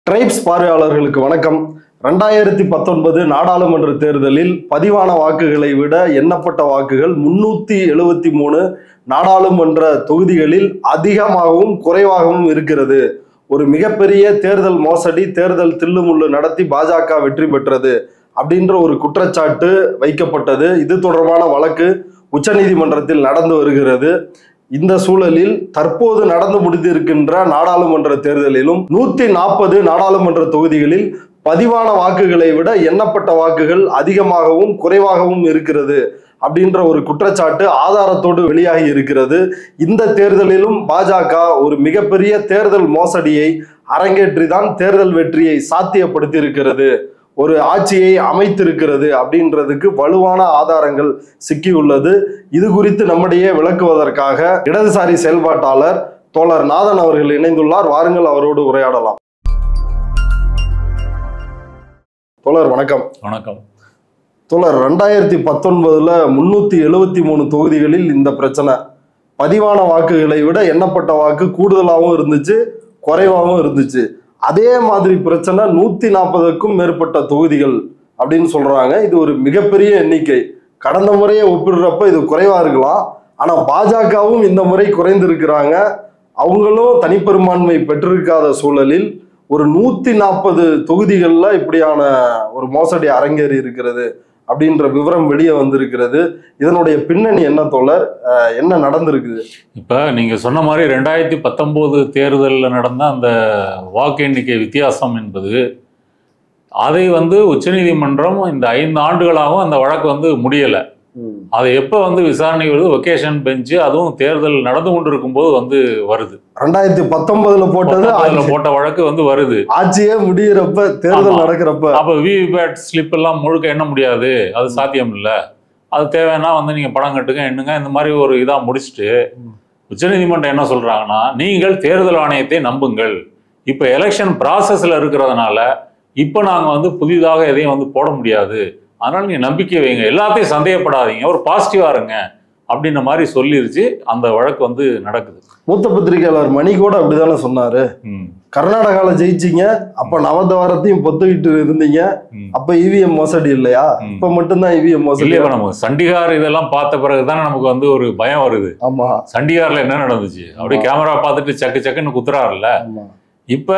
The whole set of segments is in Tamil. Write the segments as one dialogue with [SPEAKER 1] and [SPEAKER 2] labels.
[SPEAKER 1] ட்ரைப்ஸ் பார்வையாளர்களுக்கு வணக்கம் ரெண்டாயிரத்தி பத்தொன்பது நாடாளுமன்ற தேர்தலில் பதிவான வாக்குகளை விட எண்ணப்பட்ட வாக்குகள் முன்னூத்தி எழுபத்தி மூணு நாடாளுமன்ற தொகுதிகளில் அதிகமாகவும் குறைவாகவும் இருக்கிறது ஒரு மிகப்பெரிய தேர்தல் மோசடி தேர்தல் தில்லுமுள்ளு நடத்தி பாஜக வெற்றி பெற்றது அப்படின்ற ஒரு குற்றச்சாட்டு வைக்கப்பட்டது இது தொடர்பான வழக்கு உச்சநீதிமன்றத்தில் நடந்து வருகிறது இந்த சூழலில் தற்போது நடந்து முடிந்திருக்கின்ற நாடாளுமன்ற தேர்தலிலும் நூத்தி நாற்பது நாடாளுமன்ற தொகுதிகளில் பதிவான வாக்குகளை விட எண்ணப்பட்ட வாக்குகள் அதிகமாகவும் குறைவாகவும் இருக்கிறது அப்படின்ற ஒரு குற்றச்சாட்டு ஆதாரத்தோடு வெளியாகி இருக்கிறது இந்த தேர்தலிலும் பாஜக ஒரு மிகப்பெரிய தேர்தல் மோசடியை அரங்கேற்றி தான் தேர்தல் வெற்றியை சாத்தியப்படுத்தி இருக்கிறது ஒரு ஆட்சியை அமைத்திருக்கிறது அப்படின்றதுக்கு வலுவான ஆதாரங்கள் சிக்கியுள்ளது இது குறித்து நம்மிடையே விளக்குவதற்காக இடதுசாரி செயல்பாட்டாளர் தோழர் நாதன் அவர்கள் இணைந்துள்ளார் வாருங்கள் அவரோடு உரையாடலாம் தோழர் வணக்கம்
[SPEAKER 2] வணக்கம்
[SPEAKER 1] தோழர் ரெண்டாயிரத்தி பத்தொன்பதுல முன்னூத்தி எழுபத்தி மூணு தொகுதிகளில் இந்த பிரச்சனை பதிவான வாக்குகளை விட எண்ணப்பட்ட வாக்கு கூடுதலாகவும் இருந்துச்சு குறைவாகவும் இருந்துச்சு அதே மாதிரி பிரச்சனை நூத்தி நாற்பதுக்கும் மேற்பட்ட தொகுதிகள் அப்படின்னு சொல்றாங்க இது ஒரு மிகப்பெரிய எண்ணிக்கை கடந்த முறையை ஒப்பிடுறப்ப இது குறைவா இருக்கலாம் ஆனா பாஜகவும் இந்த முறை குறைந்திருக்கிறாங்க அவங்களும் தனிப்பெரும்பான்மை பெற்றிருக்காத சூழலில் ஒரு நூத்தி நாற்பது தொகுதிகள்ல இப்படியான ஒரு மோசடி அரங்கேறி இருக்கிறது அப்படின்ற விவரம் வெளியே வந்திருக்கிறது இதனுடைய பின்னணி என்ன தோழர் அஹ் என்ன நடந்திருக்குது
[SPEAKER 2] இப்போ நீங்கள் சொன்ன மாதிரி ரெண்டாயிரத்தி பத்தொம்போது தேர்தலில் நடந்த அந்த வாக்கு எண்ணிக்கை வித்தியாசம் என்பது அதை வந்து உச்சநீதிமன்றம் இந்த ஐந்து ஆண்டுகளாகவும் அந்த வழக்கு வந்து முடியலை அதை எப்போ வந்து விசாரணை வருது வெக்கேஷன் பெஞ்சு அதுவும் தேர்தல் நடந்து கொண்டிருக்கும் போது வந்து வருது
[SPEAKER 1] ரெண்டாயிரத்தி பத்தொன்பதுல போட்டது
[SPEAKER 2] அதுல
[SPEAKER 1] ஆட்சி-
[SPEAKER 2] போட்ட வழக்கு வந்து வருது
[SPEAKER 1] ஆட்சியே முடியிறப்ப தேர்தல்
[SPEAKER 2] ஆமா.
[SPEAKER 1] நடக்கிறப்ப
[SPEAKER 2] அப்போ விவிபேட் ஸ்லிப் எல்லாம் முழுக்க எண்ண முடியாது அது சாத்தியம் இல்லை அது தேவைன்னா வந்து நீங்கள் பணம் கட்டுங்க எண்ணுங்க இந்த மாதிரி ஒரு இதாக முடிச்சுட்டு
[SPEAKER 1] ம்.
[SPEAKER 2] உச்சநீதிமன்றம் என்ன சொல்றாங்கன்னா நீங்கள் தேர்தல் ஆணையத்தை நம்புங்கள் இப்போ எலெக்ஷன் ப்ராசஸில் இருக்கிறதுனால இப்போ நாங்கள் வந்து புதிதாக எதையும் வந்து போட முடியாது அதனால நீங்கள் நம்பிக்கை வைங்க எல்லாத்தையும் சந்தேகப்படாதீங்க ஒரு பாசிட்டிவாக இருங்க அப்படின்ற மாதிரி சொல்லிருச்சு அந்த வழக்கு வந்து நடக்குது
[SPEAKER 1] மூத்த பத்திரிகையாளர் மணி கூட அப்படிதானே சொன்னாரு
[SPEAKER 2] ம்,
[SPEAKER 1] கர்நாடகால ஜெயிச்சீங்க அப்ப நவதவாரத்தையும் பொத்துக்கிட்டு இருந்தீங்க
[SPEAKER 2] ம்.
[SPEAKER 1] அப்ப இவிஎம் மோசடி இல்லையா
[SPEAKER 2] ம்.
[SPEAKER 1] இப்ப மட்டும்தான் இவிஎம் மோசடி
[SPEAKER 2] இல்லையா நமக்கு சண்டிகார் இதெல்லாம் பார்த்த பிறகு தானே நமக்கு வந்து ஒரு பயம் வருது
[SPEAKER 1] ஆமா
[SPEAKER 2] சண்டிகார்ல என்ன நடந்துச்சு அப்படியே கேமரா பார்த்துட்டு சக்கு சக்குன்னு குத்துறாருல்ல
[SPEAKER 1] ஆமா
[SPEAKER 2] இப்ப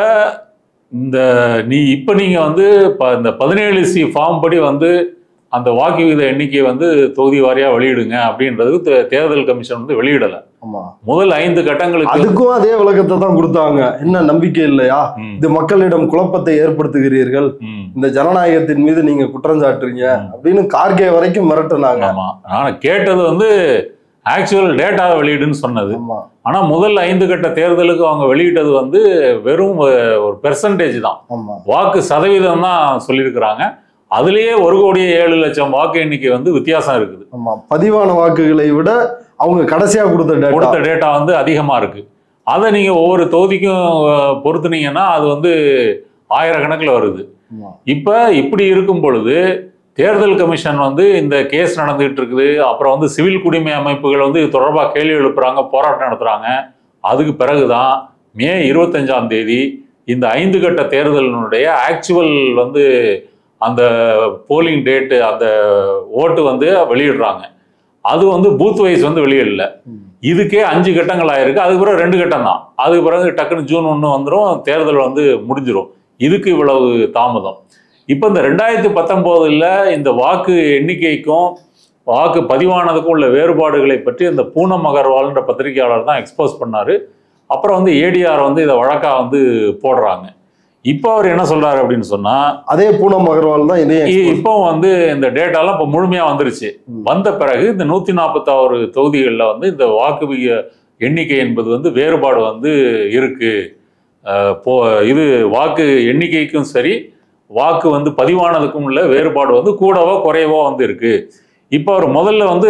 [SPEAKER 2] இந்த நீ இப்ப நீங்க வந்து ப- இந்த பதினேழு சி ஃபார்ம் படி வந்து அந்த வாக்கு விகித எண்ணிக்கையை வந்து தொகுதி வாரியா வெளியிடுங்க அப்படின்றது தே- தேர்தல் கமிஷன் வந்து வெளியிடல
[SPEAKER 1] ஆமா
[SPEAKER 2] முதல் ஐந்து கட்டங்களுக்கு
[SPEAKER 1] அதுக்கும் அதே விளக்கத்தை தான் கொடுத்தாங்க என்ன நம்பிக்கை இல்லையா
[SPEAKER 2] ம்,
[SPEAKER 1] இது மக்களிடம் குழப்பத்தை ஏற்படுத்துகிறீர்கள்
[SPEAKER 2] ம்,
[SPEAKER 1] இந்த ஜனநாயகத்தின் மீது நீங்க குற்றம் சாட்டுறீங்க
[SPEAKER 2] ம்.
[SPEAKER 1] அப்படின்னு கார்கே வரைக்கும் மிரட்டுனாங்க
[SPEAKER 2] ஆமா நான் கேட்டது வந்து ஆக்சுவல் டேட்டாவை வெளியிடுன்னு சொன்னது
[SPEAKER 1] ஆமா
[SPEAKER 2] ஆனா முதல் ஐந்து கட்ட தேர்தலுக்கு அவங்க வெளியிட்டது வந்து வெறும் ஒ- ஒரு பெர்சன்டேஜ் தான்
[SPEAKER 1] ஆமா
[SPEAKER 2] வாக்கு சதவீதம் தான் சொல்லியிருக்கிறாங்க அதுலயே ஒரு கோடியே ஏழு லட்சம் வாக்கு எண்ணிக்கை வந்து வித்தியாசம் இருக்குது
[SPEAKER 1] ஆமா பதிவான வாக்குகளை விட அவங்க கடைசியா கொடுத்த டேட்டா
[SPEAKER 2] கொடுத்த டேட்டா வந்து அதிகமா இருக்கு அதை நீங்க ஒவ்வொரு தொகுதிக்கும் அஹ், பொருத்துனீங்கன்னா அது வந்து ஆயிரக்கணக்கில் வருது
[SPEAKER 1] ஆமா.
[SPEAKER 2] இப்போ இப்படி இருக்கும் பொழுது தேர்தல் கமிஷன் வந்து இந்த கேஸ் நடந்துகிட்டு இருக்குது அப்புறம் வந்து சிவில் குடிமை அமைப்புகள் வந்து இது தொடர்பாக கேள்வி எழுப்புறாங்க போராட்டம் நடத்துறாங்க அதுக்கு பிறகுதான் மே இருபத்தஞ்சாம் தேதி இந்த ஐந்து கட்ட தேர்தலினுடைய ஆக்சுவல் வந்து அந்த போலிங் டேட்டு அந்த ஓட்டு வந்து வெளியிடுறாங்க அது வந்து பூத் வைஸ் வந்து வெளியிடல
[SPEAKER 1] ம்.
[SPEAKER 2] இதுக்கே அஞ்சு கட்டங்கள் ஆயிருக்கு அதுக்கு பிறகு ரெண்டு கட்டம் தான் அதுக்கு பிறகு டக்குன்னு ஜூன் ஒன்று வந்துடும் தேர்தல் வந்து முடிஞ்சிடும் இதுக்கு இவ்வளவு தாமதம் இப்போ இந்த ரெண்டாயிரத்தி பத்தொம்போதில் இந்த வாக்கு எண்ணிக்கைக்கும் வாக்கு பதிவானதுக்கும் உள்ள வேறுபாடுகளை பற்றி இந்த பூனம் அகர்வால்ன்ற பத்திரிகையாளர் தான் எக்ஸ்போஸ் பண்ணாரு அப்புறம் வந்து ஏடிஆர் வந்து இதை வழக்கா வந்து போடுறாங்க இப்போ அவர் என்ன சொல்றாரு அப்படின்னு சொன்னா
[SPEAKER 1] அதே பூனம் அகர்வால் தான் இதையும்
[SPEAKER 2] இ- இப்போ வந்து இந்த டேட்டாலாம் இப்போ முழுமையா வந்துருச்சு
[SPEAKER 1] ம்.
[SPEAKER 2] வந்த பிறகு இந்த நூத்தி நாற்பத்தாறு தொகுதிகளில் வந்து இந்த வாக்கு விகித எண்ணிக்கை என்பது வந்து வேறுபாடு வந்து இருக்கு அஹ் போ இது வாக்கு எண்ணிக்கைக்கும் சரி வாக்கு வந்து பதிவானதுக்கும் உள்ள வேறுபாடு வந்து கூடவோ குறைவோ வந்து இருக்கு இப்போ அவர் முதல்ல வந்து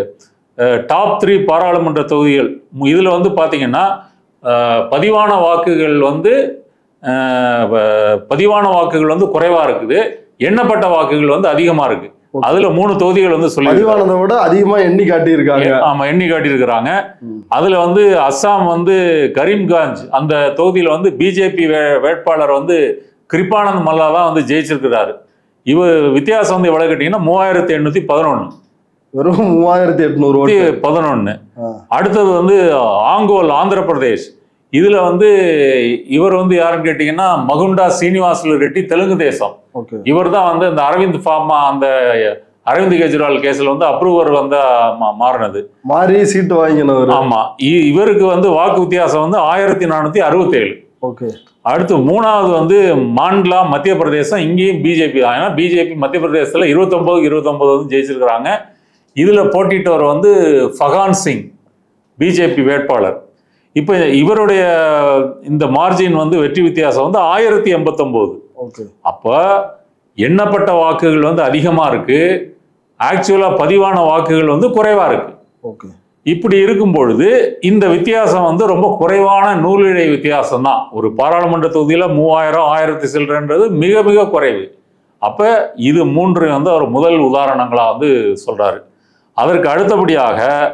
[SPEAKER 2] டாப் த்ரீ பாராளுமன்ற தொகுதிகள் மு- இதுல வந்து பாத்தீங்கன்னா அஹ், பதிவான வாக்குகள் வந்து அஹ், வ- பதிவான வாக்குகள் வந்து குறைவா இருக்குது எண்ணப்பட்ட வாக்குகள் வந்து அதிகமா இருக்கு அதுல மூணு தொகுதிகள் வந்து சொல்லி
[SPEAKER 1] பதிவானதை விட அதிகமா எண்ணி காட்டியிருக்காங்க
[SPEAKER 2] ஆமா எண்ணி காட்டியிருக்கிறாங்க
[SPEAKER 1] ம்.
[SPEAKER 2] அதுல வந்து அஸ்ஸாம் வந்து கரீம்கஞ்ச் அந்த தொகுதியில வந்து பிஜேபி வேட்பாளர் வந்து கிருபானந்த் மல்லா தான் வந்து ஜெயிச்சிருக்கிறாரு இவ வித்தியாசம் வந்து எவ்வளவு கேட்டீங்கன்னா மூவாயிரத்தி எண்ணூத்தி பதினொன்னு
[SPEAKER 1] வெறும் மூவாயிரத்தி எட்நூறு ஓட்டு
[SPEAKER 2] பதினொன்னு
[SPEAKER 1] ஆ.
[SPEAKER 2] அடுத்தது வந்து ஆங்கோல் ஆந்திர பிரதேஷ் இதுல வந்து இவர் வந்து யாருன்னு கேட்டீங்கன்னா மகுண்டா சீனிவாசுலு ரெட்டி தெலுங்கு தேசம்
[SPEAKER 1] ஓகே
[SPEAKER 2] இவர் தான் வந்து இந்த அரவிந்த் ஃபார்மா அந்த அரவிந்த் கெஜ்ரிவால் கேஸ்ல வந்து அப்ரூவர் வந்து மா- மாறினது
[SPEAKER 1] மாறி சீட்டு வாங்கினவர்
[SPEAKER 2] ஆமா இ- இவருக்கு வந்து வாக்கு வித்தியாசம் வந்து ஆயிரத்தி நானூத்தி அறுபத்தேழு
[SPEAKER 1] ஓகே
[SPEAKER 2] அடுத்து மூணாவது வந்து மாண்ட்லா மத்திய பிரதேசம் இங்கேயும் பிஜேபி தான் ஏன்னா பிஜேபி மத்திய பிரதேசத்துல இருபத்தொன்பது இருபத்தொன்பது வந்து ஜெயிச்சிருக்கிறாங்க இதுல போட்டிட்டவர் வந்து ஃபகான் சிங் பிஜேபி வேட்பாளர் இப்போ இவருடைய இந்த மார்ஜின் வந்து வெற்றி வித்தியாசம் வந்து ஆயிரத்தி எண்பத்தொம்போது
[SPEAKER 1] ஓகே
[SPEAKER 2] அப்போ எண்ணப்பட்ட வாக்குகள் வந்து அதிகமா இருக்கு ஆக்சுவலா பதிவான வாக்குகள் வந்து குறைவா இருக்கு
[SPEAKER 1] ஓகே
[SPEAKER 2] இப்படி இருக்கும் பொழுது இந்த வித்தியாசம் வந்து ரொம்ப குறைவான நூலிழை வித்தியாசம் தான் ஒரு பாராளுமன்ற தொகுதியில மூவாயிரம் ஆயிரத்தி சில்லறன்றது மிக மிக குறைவு அப்ப இது மூன்று வந்து அவர் முதல் உதாரணங்களா வந்து சொல்றாரு அதற்கு அடுத்தபடியாக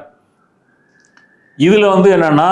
[SPEAKER 2] இதுல வந்து என்னன்னா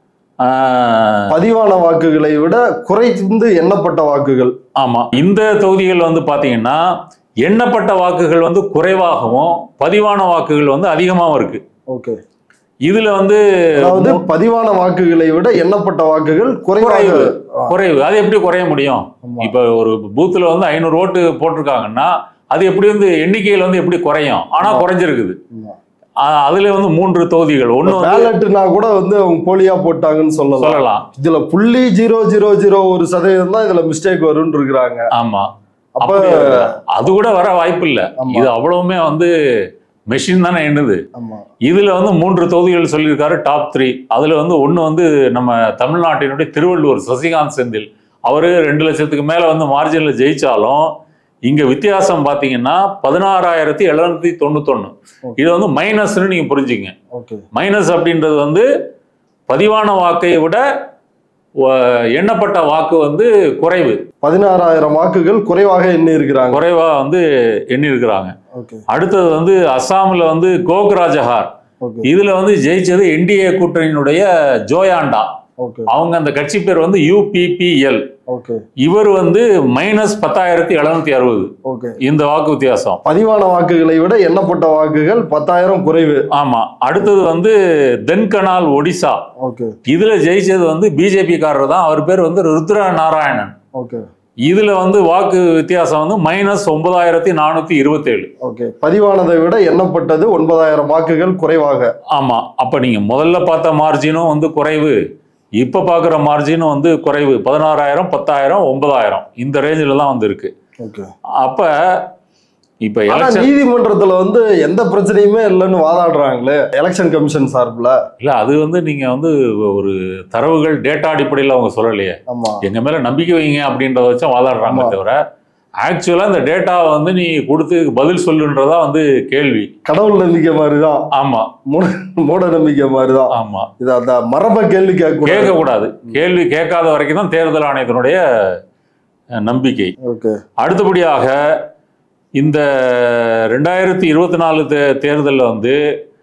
[SPEAKER 2] ஆஹ்,
[SPEAKER 1] பதிவான வாக்குகளை விட குறைந்து எண்ணப்பட்ட வாக்குகள்
[SPEAKER 2] ஆமா இந்த தொகுதிகள் வந்து பாத்தீங்கன்னா எண்ணப்பட்ட வாக்குகள் வந்து குறைவாகவும் பதிவான வாக்குகள் வந்து அதிகமாகவும் இருக்கு
[SPEAKER 1] ஓகே
[SPEAKER 2] இதுல வந்து
[SPEAKER 1] அதாவது பதிவான வாக்குகளை விட எண்ணப்பட்ட வாக்குகள் குறைவாக
[SPEAKER 2] குறைவு.
[SPEAKER 1] ஆ,
[SPEAKER 2] குறைவு அது எப்படி குறைய முடியும்
[SPEAKER 1] ஆமா.
[SPEAKER 2] இப்ப ஒரு பூத்துல வந்து ஐநூறு ஓட்டு போட்டிருக்காங்கன்னா அது எப்படி வந்து எண்ணிக்கையில் வந்து எப்படி குறையும் ஆனா
[SPEAKER 1] ஆமா.
[SPEAKER 2] குறைஞ்சிருக்குது
[SPEAKER 1] ஆமா.
[SPEAKER 2] ஆஹ் அதுல வந்து மூன்று தொகுதிகள் ஒண்ணு வந்து
[SPEAKER 1] பேலட்னா கூட வந்து அவங்க போலியா போட்டாங்கன்னு சொல்லலாம்
[SPEAKER 2] சொல்லலாம்
[SPEAKER 1] இதுல புள்ளி ஜீரோ ஜீரோ ஜீரோ ஒரு சதவீதம் தான் இதுல மிஸ்டேக் வரும்னு இருக்கிறாங்க
[SPEAKER 2] ஆமா
[SPEAKER 1] அப்ப
[SPEAKER 2] அப்படி அது கூட வர வாய்ப்பு இல்ல
[SPEAKER 1] ஆமா.
[SPEAKER 2] இது அவ்வளவுமே வந்து மெஷின் தானே எண்ணுது
[SPEAKER 1] ஆமா
[SPEAKER 2] இதுல வந்து மூன்று தொகுதிகள் சொல்லியிருக்காரு டாப் த்ரீ அதுல வந்து ஒண்ணு வந்து நம்ம தமிழ்நாட்டினுடைய திருவள்ளூர் சசிகாந்த் செந்தில் அவரு ரெண்டு லட்சத்துக்கு மேல வந்து மார்ஜின்ல ஜெயிச்சாலும் இங்க வித்தியாசம் பாத்தீங்கன்னா பதினாறாயிரத்தி எழுநூத்தி தொண்ணூத்தொன்னு
[SPEAKER 1] Okay.
[SPEAKER 2] இது வந்து மைனஸ்னு நீங்க புரிஞ்சுங்க
[SPEAKER 1] ஓகே
[SPEAKER 2] மைனஸ் அப்படின்றது வந்து பதிவான வாக்கை விட வ- எண்ணப்பட்ட வாக்கு வந்து குறைவு
[SPEAKER 1] பதினாறாயிரம் வாக்குகள் குறைவாக எண்ணி இருக்கிறாங்க
[SPEAKER 2] குறைவா வந்து எண்ணியிருக்கிறாங்க
[SPEAKER 1] ஓகே
[SPEAKER 2] அடுத்தது வந்து அஸ்ஸாம்ல வந்து கோக்ராஜஹார்
[SPEAKER 1] ஓகே
[SPEAKER 2] இதுல வந்து ஜெயிச்சது என்டிஏ கூட்டணியினுடைய ஜோயாண்டா
[SPEAKER 1] ஓகே
[SPEAKER 2] அவங்க அந்த கட்சி பேர் வந்து யூபிபிஎல்
[SPEAKER 1] ஓகே
[SPEAKER 2] இவர் வந்து மைனஸ் பத்தாயிரத்தி எழுநூத்தி அறுபது
[SPEAKER 1] ஓகே
[SPEAKER 2] இந்த வாக்கு வித்தியாசம்
[SPEAKER 1] பதிவான வாக்குகளை விட எண்ணப்பட்ட வாக்குகள் பத்தாயிரம் குறைவு
[SPEAKER 2] ஆமா அடுத்தது வந்து தென்கனால் ஒடிசா
[SPEAKER 1] ஓகே
[SPEAKER 2] இதுல ஜெயிச்சது வந்து பிஜேபி காரர் தான் அவர் பேர் வந்து ருத்ர நாராயணன்
[SPEAKER 1] ஓகே
[SPEAKER 2] இதுல வந்து வாக்கு வித்தியாசம் வந்து மைனஸ் ஒன்பதாயிரத்தி நானூத்தி இருபத்தேழு
[SPEAKER 1] ஓகே பதிவானதை விட எண்ணப்பட்டது ஒன்பதாயிரம் வாக்குகள் குறைவாக
[SPEAKER 2] ஆமா அப்ப நீங்க முதல்ல பார்த்த மார்ஜினும் வந்து குறைவு இப்ப பாக்குற மார்ஜினும் வந்து குறைவு பதினாறாயிரம் பத்தாயிரம் ஒன்பதாயிரம் இந்த ரேஞ்சில தான் வந்து இருக்கு
[SPEAKER 1] ஓகே
[SPEAKER 2] அப்ப இப்ப
[SPEAKER 1] ஆனா
[SPEAKER 2] எலெக்ஷன்
[SPEAKER 1] நீதிமன்றத்துல வந்து எந்த பிரச்சனையுமே இல்லைன்னு வாதாடுறாங்களே எலெக்ஷன் கமிஷன் சார்பில்
[SPEAKER 2] இல்ல அது வந்து நீங்க வந்து ஒரு தரவுகள் டேட்டா அடிப்படையில் அவங்க சொல்லலையே
[SPEAKER 1] ஆமா
[SPEAKER 2] எங்க மேல நம்பிக்கை வைங்க அப்படின்றத வச்சு வாதாடுறாங்க
[SPEAKER 1] ஆமா.
[SPEAKER 2] தவிர ஆக்சுவலா இந்த டேட்டாவை வந்து நீ கொடுத்து பதில் சொல்லுன்றதா வந்து கேள்வி
[SPEAKER 1] கடவுள் நம்பிக்கை மாதிரிதான்
[SPEAKER 2] ஆமா
[SPEAKER 1] மூட மூட நம்பிக்கை மாதிரிதான்
[SPEAKER 2] ஆமா
[SPEAKER 1] இது அந்த மரப கேள்வி கேட்க
[SPEAKER 2] கேட்கக்கூடாது கேள்வி கேட்காத வரைக்கும் தான் தேர்தல் ஆணையத்தினுடைய அஹ், நம்பிக்கை
[SPEAKER 1] ஓகே
[SPEAKER 2] அடுத்தபடியாக இந்த ரெண்டாயிரத்தி இருபத்தி நாலு தே தேர்தலில் வந்து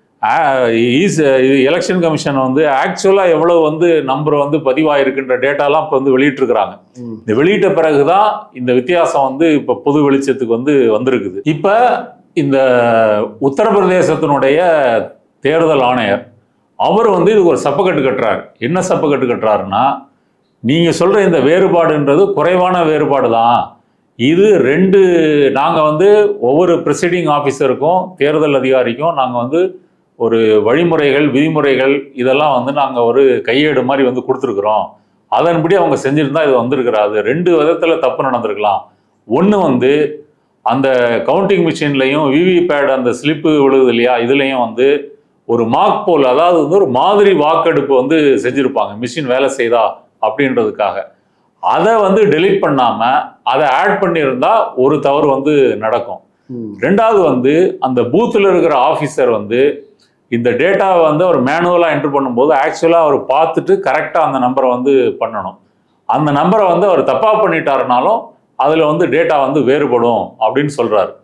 [SPEAKER 2] எலெக்ஷன் கமிஷன் வந்து ஆக்சுவலாக எவ்வளவு வந்து நம்பர் வந்து பதிவாயிருக்குன்ற டேட்டாலாம் இப்போ வந்து வெளியிட்டிருக்கிறாங்க
[SPEAKER 1] ம்.
[SPEAKER 2] இந்த வெளியிட்ட பிறகுதான் இந்த வித்தியாசம் வந்து இப்போ பொது வெளிச்சத்துக்கு வந்து வந்திருக்குது இப்போ இந்த உத்தரப்பிரதேசத்தினுடைய தேர்தல் ஆணையர் அவர் வந்து இதுக்கு ஒரு சப்பக்கட்டு கட்டுறாரு என்ன சப்பக்கட்டு கட்டுறாருன்னா நீங்க சொல்ற இந்த வேறுபாடுன்றது குறைவான வேறுபாடு தான் இது ரெண்டு நாங்க வந்து ஒவ்வொரு ப்ரெசிடிங் ஆஃபீஸருக்கும் தேர்தல் அதிகாரிக்கும் நாங்க வந்து ஒரு வழிமுறைகள் விதிமுறைகள் இதெல்லாம் வந்து நாங்க ஒரு கையேடு மாதிரி வந்து கொடுத்துருக்குறோம் அதன்படி அவங்க செஞ்சிருந்தா இது வந்திருக்கிறாது ரெண்டு விதத்துல தப்பு நடந்திருக்கலாம் ஒன்று வந்து அந்த கவுண்டிங் மிஷின்லையும் விவிபேட் அந்த ஸ்லிப்பு விழுகுது இல்லையா இதுலேயும் வந்து ஒரு மார்க் போல் அதாவது வந்து ஒரு மாதிரி வாக்கெடுப்பு வந்து செஞ்சுருப்பாங்க மிஷின் வேலை செய்தா அப்படின்றதுக்காக அதை வந்து டெலீட் பண்ணாம அதை ஆட் பண்ணியிருந்தா ஒரு தவறு வந்து நடக்கும்
[SPEAKER 1] ம்.
[SPEAKER 2] ரெண்டாவது வந்து அந்த பூத்தில் இருக்கிற ஆஃபீஸர் வந்து இந்த டேட்டாவை வந்து அவர் மேனுவலாக என்ட்ரு பண்ணும்போது ஆக்சுவலாக அவர் பார்த்துட்டு கரெக்டாக அந்த நம்பரை வந்து பண்ணணும் அந்த நம்பரை வந்து அவர் தப்பாக பண்ணிட்டாருனாலும் அதில் வந்து டேட்டா வந்து வேறுபடும் அப்படின்னு சொல்கிறாரு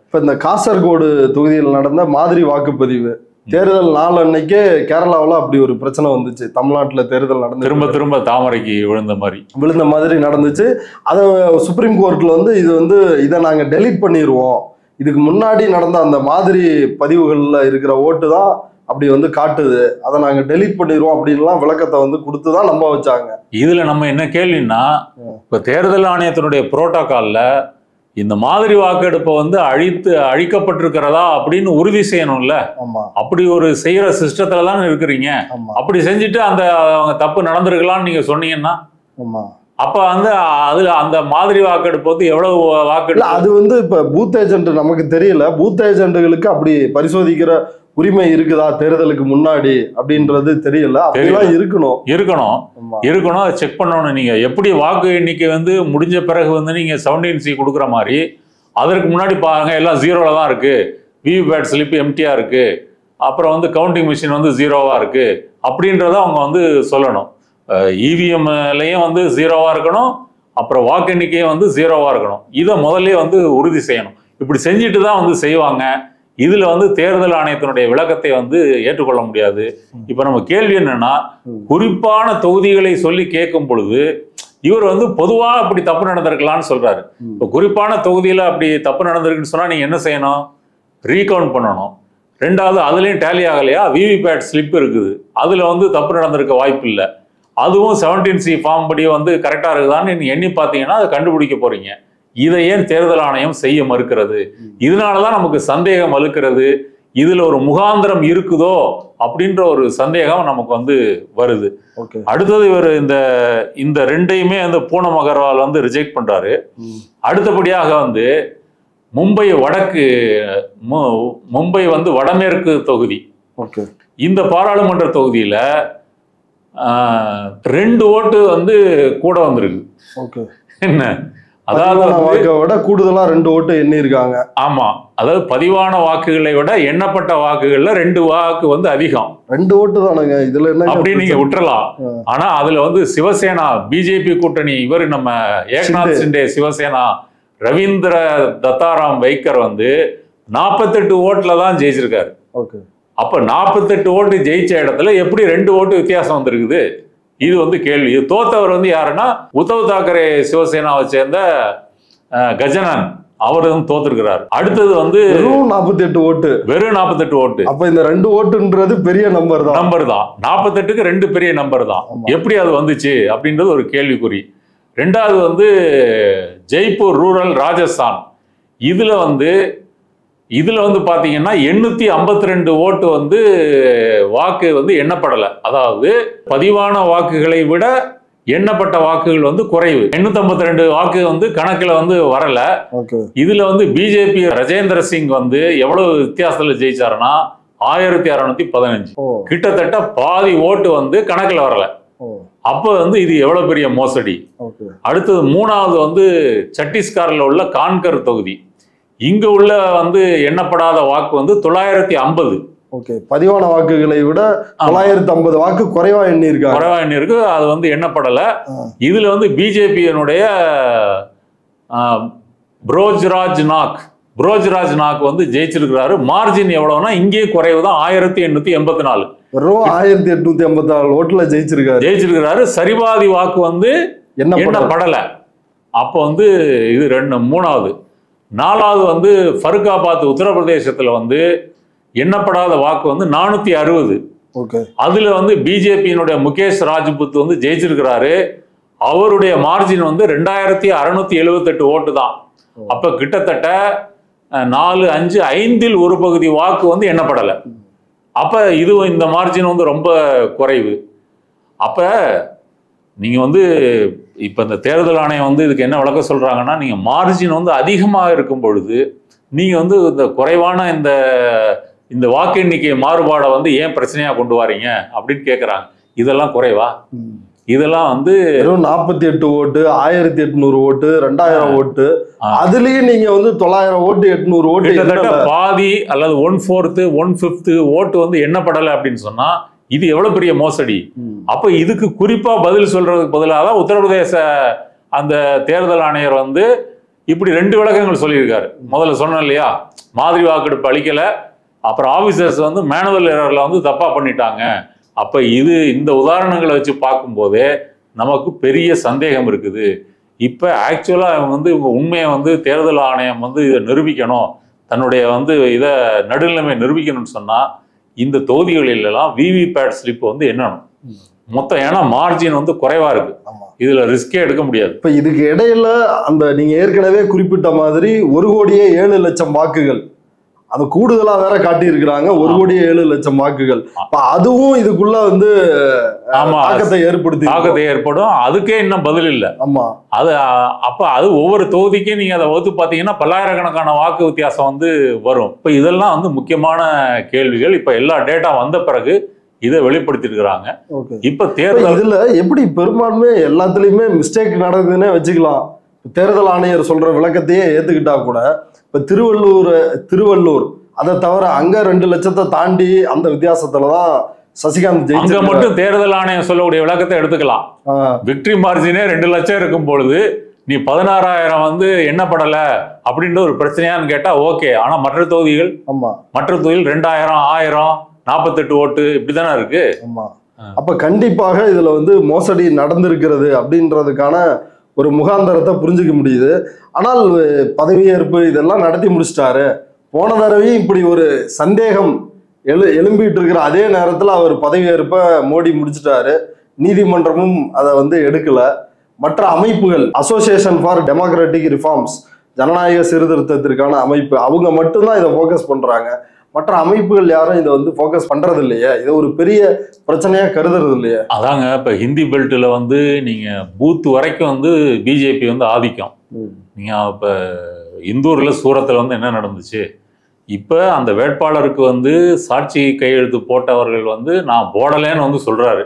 [SPEAKER 1] இப்ப இந்த காசர்கோடு தொகுதியில் நடந்த மாதிரி வாக்குப்பதிவு தேர்தல் நாள் அன்னைக்கே கேரளாவுல அப்படி ஒரு பிரச்சனை வந்துச்சு தமிழ்நாட்டுல தேர்தல் நடந்து
[SPEAKER 2] திரும்ப திரும்ப தாமரைக்கு விழுந்த மாதிரி
[SPEAKER 1] விழுந்த மாதிரி நடந்துச்சு அதை சுப்ரீம் கோர்ட்ல வந்து இது வந்து இதை நாங்க டெலீட் பண்ணிடுவோம் இதுக்கு முன்னாடி நடந்த அந்த மாதிரி பதிவுகள்ல இருக்கிற ஓட்டு தான் அப்படி வந்து காட்டுது அதை நாங்க டெலீட் பண்ணிடுவோம் அப்படின்லாம் விளக்கத்தை வந்து கொடுத்து தான் நம்ப வச்சாங்க
[SPEAKER 2] இதுல நம்ம என்ன கேள்வின்னா
[SPEAKER 1] ம்.
[SPEAKER 2] இப்ப தேர்தல் ஆணையத்தினுடைய புரோட்டோகால்ல இந்த மாதிரி வாக்கெடுப்பை வந்து அழித்து அழிக்கப்பட்டிருக்கிறதா அப்படின்னு உறுதி செய்யணும்ல
[SPEAKER 1] ஆமா
[SPEAKER 2] அப்படி ஒரு செய்யற சிஸ்டத்துல தான் இருக்கிறீங்க
[SPEAKER 1] ஆமா
[SPEAKER 2] அப்படி செஞ்சுட்டு அந்த அவங்க தப்பு நடந்திருக்கலாம்னு நீங்க சொன்னீங்கன்னா
[SPEAKER 1] ஆமா
[SPEAKER 2] அப்ப வந்து அதுல அந்த மாதிரி வாக்கெடுப்பு வந்து எவ்வளவு
[SPEAKER 1] இல்ல
[SPEAKER 2] வாக்கெடுப்பு
[SPEAKER 1] அது வந்து இப்ப பூத் ஏஜென்ட் நமக்கு தெரியல பூத் ஏஜென்ட்டுகளுக்கு அப்படி பரிசோதிக்கிற உரிமை இருக்குதா தேர்தலுக்கு முன்னாடி அப்படின்றது தெரியல அப்படிலாம் இருக்கணும்
[SPEAKER 2] இருக்கணும்
[SPEAKER 1] ஆமா
[SPEAKER 2] இருக்கணும் அதை செக் பண்ணணும் நீங்க எப்படி வாக்கு எண்ணிக்கை வந்து முடிஞ்ச பிறகு வந்து நீங்க செவன்டீன் சி கொடுக்குற மாதிரி அதற்கு முன்னாடி பாருங்க எல்லாம் ஜீரோல தான் இருக்கு விவிபேட் ஸ்லிப் எம்டியா இருக்கு அப்புறம் வந்து கவுண்டிங் மிஷின் வந்து ஜீரோவா இருக்கு அப்படின்றத அவங்க வந்து சொல்லணும் இவிஎம்லையும் வந்து ஜீரோவா இருக்கணும் அப்புறம் வாக்கு எண்ணிக்கையும் வந்து ஜீரோவா இருக்கணும் இதை முதல்லயே வந்து உறுதி செய்யணும் இப்படி செஞ்சுட்டு தான் வந்து செய்வாங்க இதுல வந்து தேர்தல் ஆணையத்தினுடைய விளக்கத்தை வந்து ஏற்றுக்கொள்ள முடியாது இப்ப நம்ம கேள்வி என்னன்னா
[SPEAKER 1] ம்.
[SPEAKER 2] குறிப்பான தொகுதிகளை சொல்லி கேட்கும் பொழுது இவர் வந்து பொதுவா அப்படி தப்பு நடந்திருக்கலாம்னு சொல்றாரு
[SPEAKER 1] ம்.
[SPEAKER 2] இப்போ குறிப்பான தொகுதியில அப்படி தப்பு நடந்திருக்குன்னு சொன்னா நீங்க என்ன செய்யணும் ரீகவுண்ட் பண்ணணும் ரெண்டாவது அதுலயும் டேலி ஆகலையா விவிபேட் ஸ்லிப் இருக்குது அதுல வந்து தப்பு நடந்திருக்க வாய்ப்பு இல்லை அதுவும் செவன்டீன் சி ஃபார்ம் படி வந்து கரெக்டா இருக்குதான்னு நீங்க எண்ணி பார்த்தீங்கன்னா அதை கண்டுபிடிக்க போறீங்க இதை ஏன் தேர்தல் ஆணையம் செய்ய மறுக்கிறது இதனாலதான் நமக்கு சந்தேகம் வலுக்கிறது இதுல ஒரு முகாந்திரம் இருக்குதோ அப்படின்ற ஒரு சந்தேகம் நமக்கு வந்து வருது
[SPEAKER 1] ஓகே
[SPEAKER 2] அடுத்தது இவர் இந்த இந்த ரெண்டையுமே வந்து பூனம் அகர்வால் வந்து ரிஜெக்ட் பண்றாரு அடுத்தபடியாக வந்து மும்பை வடக்கு மு- மும்பை வந்து வடமேற்கு தொகுதி
[SPEAKER 1] ஓகே
[SPEAKER 2] இந்த பாராளுமன்ற தொகுதியில ஆஹ், ரெண்டு ஓட்டு வந்து கூட வந்திருக்கு
[SPEAKER 1] ஓகே
[SPEAKER 2] என்ன அதாவது
[SPEAKER 1] பதிவான
[SPEAKER 2] வந்து-
[SPEAKER 1] வாக்கை விட கூடுதலா ரெண்டு ஓட்டு எண்ணி இருக்காங்க
[SPEAKER 2] ஆமா அதாவது பதிவான வாக்குகளை விட எண்ணப்பட்ட வாக்குகள்ல ரெண்டு வாக்கு வந்து அதிகம்
[SPEAKER 1] ரெண்டு ஓட்டு தானுங்க இதுல என்ன
[SPEAKER 2] அப்படி நீங்க விட்டுறலாம்
[SPEAKER 1] ஆ.
[SPEAKER 2] ஆனா அதுல வந்து சிவசேனா பிஜேபி கூட்டணி இவர் நம்ம ஏக்நாத்
[SPEAKER 1] ஷிண்டே.
[SPEAKER 2] சிண்டே சிவசேனா ரவீந்திர தத்தாராம் வைக்கர் வந்து நாற்பத்தெட்டு ஓட்டுல தான் ஜெயிச்சிருக்காரு
[SPEAKER 1] ஓகே
[SPEAKER 2] அப்ப நாற்பத்தெட்டு ஓட்டு ஜெயிச்ச இடத்துல எப்படி ரெண்டு ஓட்டு வித்தியாசம் வந்திருக்குது இது வந்து கேள்வி இது தோத்தவர் வந்து யாருன்னா உத்தவ் தாக்கரே சிவசேனாவை சேர்ந்த அஹ், கஜனன் அவர் வந்து தோத்துருக்கிறார் அடுத்தது வந்து
[SPEAKER 1] வெறும் நாற்பத்தி எட்டு ஓட்டு
[SPEAKER 2] வெறும் நாற்பத்தெட்டு ஓட்டு
[SPEAKER 1] அப்ப இந்த ரெண்டு ஓட்டுன்றது பெரிய நம்பர் தான்
[SPEAKER 2] நம்பர் தான் நாற்பத்தெட்டுக்கு ரெண்டு பெரிய நம்பர் தான்
[SPEAKER 1] ஆமா.
[SPEAKER 2] எப்படி அது வந்துச்சு அப்படின்றது ஒரு கேள்விக்குறி ரெண்டாவது வந்து ஜெய்ப்பூர் ரூரல் ராஜஸ்தான் இதுல வந்து இதுல வந்து பாத்தீங்கன்னா எண்ணூத்தி ஐம்பத்தி ரெண்டு ஓட்டு வந்து வாக்கு வந்து எண்ணப்படலை அதாவது பதிவான வாக்குகளை விட எண்ணப்பட்ட வாக்குகள் வந்து குறைவு எண்ணூத்தி ஐம்பத்தி ரெண்டு வாக்கு வந்து கணக்குல வந்து வரல
[SPEAKER 1] ஓகே
[SPEAKER 2] இதுல வந்து பிஜேபி ராஜேந்திர சிங் வந்து எவ்வளவு வித்தியாசத்துல ஜெயிச்சாருன்னா ஆயிரத்தி அறுநூத்தி பதினஞ்சு
[SPEAKER 1] ஓ
[SPEAKER 2] கிட்டத்தட்ட பாதி ஓட்டு வந்து கணக்குல வரல
[SPEAKER 1] ஓ
[SPEAKER 2] அப்ப வந்து இது எவ்வளவு பெரிய மோசடி
[SPEAKER 1] ஓகே
[SPEAKER 2] அடுத்தது மூணாவது வந்து சத்தீஸ்கர்ல உள்ள கான்கர் தொகுதி இங்க உள்ள வந்து எண்ணப்படாத வாக்கு வந்து தொள்ளாயிரத்தி ஐம்பது
[SPEAKER 1] ஓகே பதிவான வாக்குகளை விட தொள்ளாயிரத்தி ஐம்பது வாக்கு குறைவா எண்ணி இருக்காங்க
[SPEAKER 2] குறைவா எண்ணி இருக்கு அது வந்து எண்ணப்படல
[SPEAKER 1] ஆ.
[SPEAKER 2] இதுல வந்து பிஜேபியினுடைய புரோஜ்ராஜ் நாக் புரோஜ்ராஜ் நாக் வந்து ஜெயிச்சிருக்கிறாரு மார்ஜின் எவ்வளவுனா இங்கேயே குறைவு தான் ஆயிரத்தி எண்ணூத்தி எண்பத்தி நாலு
[SPEAKER 1] வெறும் ஆயிரத்தி எட்நூத்தி ஐம்பத்தி நாலு ஓட்டுல ஜெயிச்சிருக்காரு
[SPEAKER 2] ஜெயிச்சிருக்கிறாரு சரிபாதி வாக்கு வந்து
[SPEAKER 1] என்ன பண்ண
[SPEAKER 2] எண்ணப்படல அப்போ வந்து இது ரெண்டு மூணாவது நாலாவது வந்து ஃபருக்காபாத் உத்தரப்பிரதேசத்துல வந்து எண்ணப்படாத வாக்கு வந்து நானூத்தி அறுபது
[SPEAKER 1] ஓகே அதுல
[SPEAKER 2] அதுல வந்து பிஜேபியினுடைய முகேஷ் ராஜ்புத் வந்து ஜெயிச்சிருக்கிறாரு அவருடைய மார்ஜின் வந்து ரெண்டாயிரத்தி அறுநூத்தி எழுபத்தெட்டு ஓட்டு தான் அப்ப கிட்டத்தட்ட அஹ், நாலு அஞ்சு ஐந்தில் ஒரு பகுதி வாக்கு வந்து எண்ணப்படலை அப்ப இது இந்த மார்ஜின் வந்து ரொம்ப குறைவு அப்ப நீங்க வந்து இப்ப இந்த தேர்தல் ஆணையம் வந்து இதுக்கு என்ன விளக்கம் சொல்றாங்கன்னா நீங்க மார்ஜின் வந்து அதிகமாக இருக்கும் பொழுது நீங்க வந்து இந்த குறைவான இந்த இந்த வாக்கு எண்ணிக்கை மாறுபாடை வந்து ஏன் பிரச்சனையா கொண்டு வாரீங்க அப்படின்னு கேக்குறாங்க இதெல்லாம் குறைவா
[SPEAKER 1] ம்.
[SPEAKER 2] இதெல்லாம் வந்து
[SPEAKER 1] வெறும் நாற்பத்தி எட்டு ஓட்டு ஆயிரத்தி எட்நூறு ஓட்டு ரெண்டாயிரம் ஓட்டு
[SPEAKER 2] ஆ.
[SPEAKER 1] அதுலயும் நீங்க வந்து தொள்ளாயிரம் ஓட்டு எட்நூறு ஓட்டு
[SPEAKER 2] கிட்டத்தட்ட
[SPEAKER 1] எண்ணல.
[SPEAKER 2] பாதி அல்லது ஒன் ஃபோர்த்து ஒன் ஃபிஃப்த்து ஓட்டு வந்து எண்ணப்படலை அப்படின்னு சொன்னா இது எவ்வளவு பெரிய மோசடி
[SPEAKER 1] ம்.
[SPEAKER 2] அப்ப இதுக்கு குறிப்பா பதில் சொல்றதுக்கு பதிலாக தான் உத்தரப்பிரதேச அந்த தேர்தல் ஆணையர் வந்து இப்படி ரெண்டு விளக்கங்கள் சொல்லியிருக்காரு முதல்ல சொன்னேன் இல்லையா மாதிரி வாக்கெடுப்பு அளிக்கல அப்புறம் ஆபீசர்ஸ் வந்து மேனுவல் எரர்ல வந்து தப்பா பண்ணிட்டாங்க அப்ப இது இந்த உதாரணங்களை வச்சு பார்க்கும்போதே நமக்கு பெரிய சந்தேகம் இருக்குது இப்ப ஆக்சுவலா அவங்க வந்து இவங்க உண்மையை வந்து தேர்தல் ஆணையம் வந்து இதை நிரூபிக்கணும் தன்னுடைய வந்து இதை நடுநிலைமை நிரூபிக்கணும்னு சொன்னா இந்த தொகுதிகளில் எல்லாம் விவிபேட் ஸ்லிப் வந்து என்னணும் மொத்தம் ஏன்னா மார்ஜின் வந்து குறைவா இருக்கு
[SPEAKER 1] ஆமா
[SPEAKER 2] இதுல ரிஸ்கே எடுக்க முடியாது
[SPEAKER 1] இப்ப இதுக்கு இடையில அந்த நீங்க ஏற்கனவே குறிப்பிட்ட மாதிரி ஒரு கோடியே ஏழு லட்சம் வாக்குகள் அது கூடுதலா வேற காட்டியிருக்கிறாங்க ஒரு கோடியே ஏழு லட்சம் வாக்குகள் இப்ப அதுவும் இதுக்குள்ள வந்து
[SPEAKER 2] ஆமா
[SPEAKER 1] தாக்கத்தை ஏற்படுத்தி
[SPEAKER 2] தாக்கத்தை ஏற்படும் அதுக்கே இன்னும் பதில் இல்லை
[SPEAKER 1] ஆமா
[SPEAKER 2] அது அ- அப்ப அது ஒவ்வொரு தொகுதிக்கும் நீங்க அதை வகுத்து பார்த்தீங்கன்னா பல்லாயிரக்கணக்கான வாக்கு வித்தியாசம் வந்து வரும் இப்ப இதெல்லாம் வந்து முக்கியமான கேள்விகள் இப்ப எல்லா டேட்டா வந்த பிறகு இதை வெளிப்படுத்திருக்கிறாங்க
[SPEAKER 1] ஓகே
[SPEAKER 2] இப்ப
[SPEAKER 1] இப்ப
[SPEAKER 2] தேர்தல்
[SPEAKER 1] இதுல எப்படி பெரும்பான்மை எல்லாத்துலயுமே மிஸ்டேக் நடக்குதுன்னே வச்சுக்கலாம் தேர்தல் ஆணையர் சொல்ற விளக்கத்தையே ஏத்துக்கிட்டா கூட இப்ப திருவள்ளூர் திருவள்ளூர் அதை தவிர அங்க ரெண்டு லட்சத்தை தாண்டி அந்த வித்தியாசத்துலதான் சசிகாந்த்
[SPEAKER 2] அங்க
[SPEAKER 1] ஜெயிச்சு
[SPEAKER 2] மட்டும் தேர்தல் ஆணையம் சொல்லக்கூடிய விளக்கத்தை எடுத்துக்கலாம் விக்டரி மார்ஜினே ரெண்டு லட்சம் இருக்கும் பொழுது நீ பதினாறாயிரம் வந்து எண்ணப்படல அப்படின்ற ஒரு பிரச்சனையான்னு கேட்டா ஓகே ஆனா மற்ற தொகுதிகள்
[SPEAKER 1] ஆமா
[SPEAKER 2] மற்ற தொகுதிகள் ரெண்டாயிரம் ஆயிரம் நாற்பத்தெட்டு ஓட்டு இப்படிதானே இருக்கு
[SPEAKER 1] ஆமா
[SPEAKER 2] ஆ.
[SPEAKER 1] அப்ப கண்டிப்பாக இதுல வந்து மோசடி நடந்திருக்கிறது அப்படின்றதுக்கான ஒரு முகாந்தரத்தை புரிஞ்சுக்க முடியுது ஆனால் அஹ், பதவியேற்பு இதெல்லாம் நடத்தி முடிச்சிட்டாரு போன தடவையும் இப்படி ஒரு சந்தேகம் எழு எழும்பிட்டு இருக்கிற அதே நேரத்துல அவர் பதவியேற்ப மோடி முடிச்சிட்டாரு நீதிமன்றமும் அதை வந்து எடுக்கல மற்ற அமைப்புகள் அசோசியேஷன் ஃபார் டெமோக்ராட்டிக் ரிஃபார்ம்ஸ் ஜனநாயக சீர்திருத்தத்திற்கான அமைப்பு அவங்க மட்டும்தான் இதை ஃபோக்கஸ் பண்றாங்க மற்ற அமைப்புகள் யாரும் இதை வந்து ஃபோக்கஸ் பண்றது இல்லையே இதை ஒரு பெரிய பிரச்சனையா கருதுறது இல்லையே
[SPEAKER 2] அதாங்க இப்ப ஹிந்தி பெல்ட்ல வந்து நீங்க பூத் வரைக்கும் வந்து பிஜேபி வந்து ஆதிக்கம் நீங்க இப்ப இந்தூர்ல சூரத்தில் வந்து என்ன நடந்துச்சு இப்ப அந்த வேட்பாளருக்கு வந்து சாட்சி கையெழுத்து போட்டவர்கள் வந்து நான் போடலைன்னு வந்து சொல்றாரு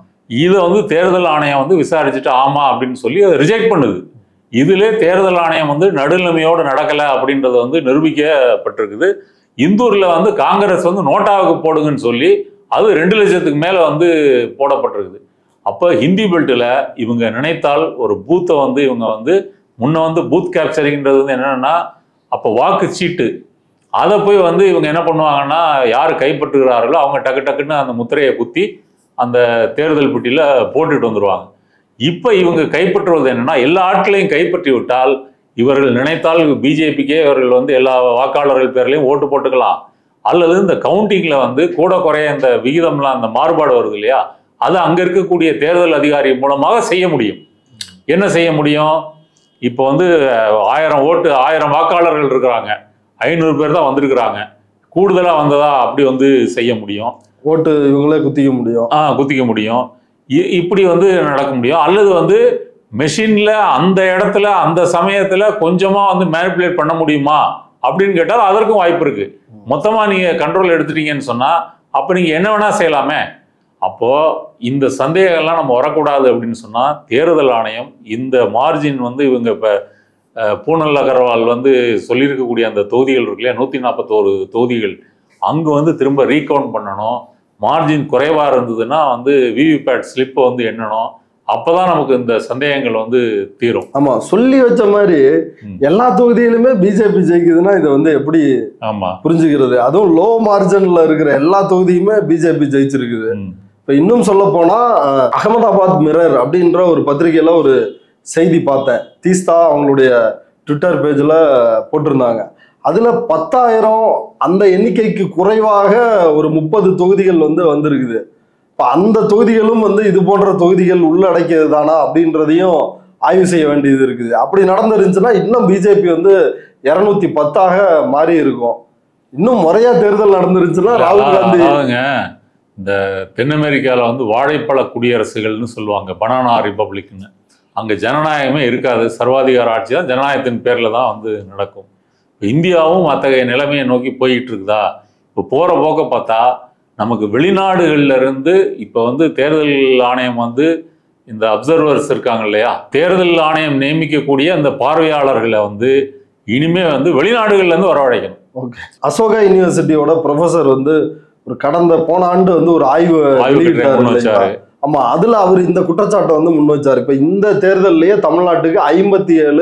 [SPEAKER 2] இதை வந்து தேர்தல் ஆணையம் வந்து விசாரிச்சுட்டு ஆமா அப்படின்னு சொல்லி அதை ரிஜெக்ட் பண்ணுது இதுல தேர்தல் ஆணையம் வந்து நடுநிலைமையோடு நடக்கல அப்படின்றத வந்து நிரூபிக்கப்பட்டிருக்குது இந்தூர்ல வந்து காங்கிரஸ் வந்து நோட்டாவுக்கு போடுங்கன்னு சொல்லி அது ரெண்டு லட்சத்துக்கு மேல வந்து போடப்பட்டிருக்குது அப்ப ஹிந்தி பெல்ட்டில் இவங்க நினைத்தால் ஒரு பூத்தை வந்து இவங்க வந்து முன்ன வந்து பூத் கேப்சரிங்கிறது வந்து என்னன்னா அப்போ வாக்கு சீட்டு அதை போய் வந்து இவங்க என்ன பண்ணுவாங்கன்னா யார் கைப்பற்றுகிறார்களோ அவங்க டக்கு டக்குன்னு அந்த முத்திரையை குத்தி அந்த தேர்தல் பெட்டியில போட்டுட்டு வந்துருவாங்க இப்போ இவங்க கைப்பற்றுவது என்னன்னா எல்லா ஆட்களையும் கைப்பற்றி விட்டால் இவர்கள் நினைத்தால் பிஜேபிக்கே இவர்கள் வந்து எல்லா வாக்காளர்கள் பேர்லையும் ஓட்டு போட்டுக்கலாம் அல்லது இந்த கவுண்டிங்ல வந்து கூட குறைய இந்த விகிதம்லாம் அந்த மாறுபாடு வருது இல்லையா அதை அங்க இருக்கக்கூடிய தேர்தல் அதிகாரி மூலமாக செய்ய முடியும் என்ன செய்ய முடியும் இப்போ வந்து அஹ், ஆயிரம் ஓட்டு ஆயிரம் வாக்காளர்கள் இருக்கிறாங்க ஐநூறு பேர் தான் வந்திருக்கிறாங்க கூடுதலா வந்ததா அப்படி வந்து செய்ய முடியும்
[SPEAKER 1] ஓட்டு இவங்களே குத்திக்க முடியும்
[SPEAKER 2] ஆ குத்திக்க முடியும் இ- இப்படி வந்து நடக்க முடியும் அல்லது வந்து மெஷின்ல அந்த இடத்துல அந்த சமயத்துல கொஞ்சமா வந்து மேனிப்புலேட் பண்ண முடியுமா அப்படின்னு கேட்டால் அதற்கும் வாய்ப்பு இருக்கு மொத்தமா நீங்க கண்ட்ரோல் எடுத்துட்டீங்கன்னு சொன்னா அப்ப நீங்க என்ன வேணா செய்யலாமே அப்போ இந்த சந்தேகம்லாம் நம்ம வரக்கூடாது அப்படின்னு சொன்னா தேர்தல் ஆணையம் இந்த மார்ஜின் வந்து இவங்க இப்ப அஹ், பூனல் அகர்வால் வந்து சொல்லியிருக்கக்கூடிய அந்த தொகுதிகள் இருக்கு இல்லையா நூத்தி நாற்பத்தோரு தொகுதிகள் அங்க வந்து திரும்ப ரீகவுண்ட் பண்ணணும் மார்ஜின் குறைவா இருந்ததுன்னா வந்து விவிபேட் ஸ்லிப்பை வந்து எண்ணணும் அப்பதான் நமக்கு இந்த சந்தேகங்கள் வந்து தீரும்
[SPEAKER 1] ஆமா சொல்லி வச்ச மாதிரி
[SPEAKER 2] ம்.
[SPEAKER 1] எல்லா தொகுதியிலுமே பிஜேபி ஜெயிக்குதுன்னா இதை வந்து எப்படி
[SPEAKER 2] ஆமா
[SPEAKER 1] புரிஞ்சுக்கிறது அதுவும் லோ மார்ஜின்ல இருக்கிற எல்லா தொகுதியுமே பிஜேபி ஜெயிச்சிருக்குது
[SPEAKER 2] ம்.
[SPEAKER 1] இப்ப இன்னும் சொல்ல போனா அஹ், அகமதாபாத் மிரர் அப்படின்ற ஒரு பத்திரிகையில ஒரு செய்தி பார்த்தேன் தீஸ்தா அவங்களுடைய ட்விட்டர் பேஜ்ல போட்டிருந்தாங்க அதுல பத்தாயிரம் அந்த எண்ணிக்கைக்கு குறைவாக ஒரு முப்பது தொகுதிகள் வந்து வந்திருக்குது இப்ப அந்த தொகுதிகளும் வந்து இது போன்ற தொகுதிகள் உள்ளடக்கியது தானா அப்படின்றதையும் ஆய்வு செய்ய வேண்டியது இருக்குது அப்படி நடந்துருந்துச்சுன்னா இன்னும் பிஜேபி வந்து இருநூத்தி பத்தாக மாறி இருக்கும் இன்னும் முறையா தேர்தல் நடந்துருச்சுன்னா ராகுல் காந்தி
[SPEAKER 2] அதாவதுங்க இந்த தென் அமெரிக்கால வந்து வாழைப்பழ குடியரசுகள்னு சொல்லுவாங்க பனானா ரிப்பப்ளிக்னு அங்க ஜனநாயகமே இருக்காது சர்வாதிகார ஆட்சி தான் ஜனநாயகத்தின் பேர்ல தான் வந்து நடக்கும் இப்ப இந்தியாவும் அத்தகைய நிலைமையை நோக்கி போயிட்டு இருக்குதா இப்போ போற போக்க பார்த்தா நமக்கு வெளிநாடுகள்ல இருந்து இப்போ வந்து தேர்தல் ஆணையம் வந்து இந்த அப்சர்வர்ஸ் இருக்காங்க இல்லையா தேர்தல் ஆணையம் நியமிக்கக்கூடிய அந்த பார்வையாளர்களை வந்து இனிமே வந்து வெளிநாடுகள்ல இருந்து வரவழைக்கணும்
[SPEAKER 1] அசோகா யூனிவர்சிட்டியோட ப்ரொஃபசர் வந்து ஒரு கடந்த போன ஆண்டு வந்து ஒரு ஆய்வு
[SPEAKER 2] ஆய்வு கட்டுரை
[SPEAKER 1] வெளியிட்டாரு
[SPEAKER 2] முன்
[SPEAKER 1] இல்லைங்களா?
[SPEAKER 2] வச்சாரு
[SPEAKER 1] ஆமா அதுல அவர் இந்த குற்றச்சாட்டை வந்து முன் வச்சாரு இப்ப இந்த தேர்தல்லையே தமிழ்நாட்டுக்கு ஐம்பத்தி ஏழு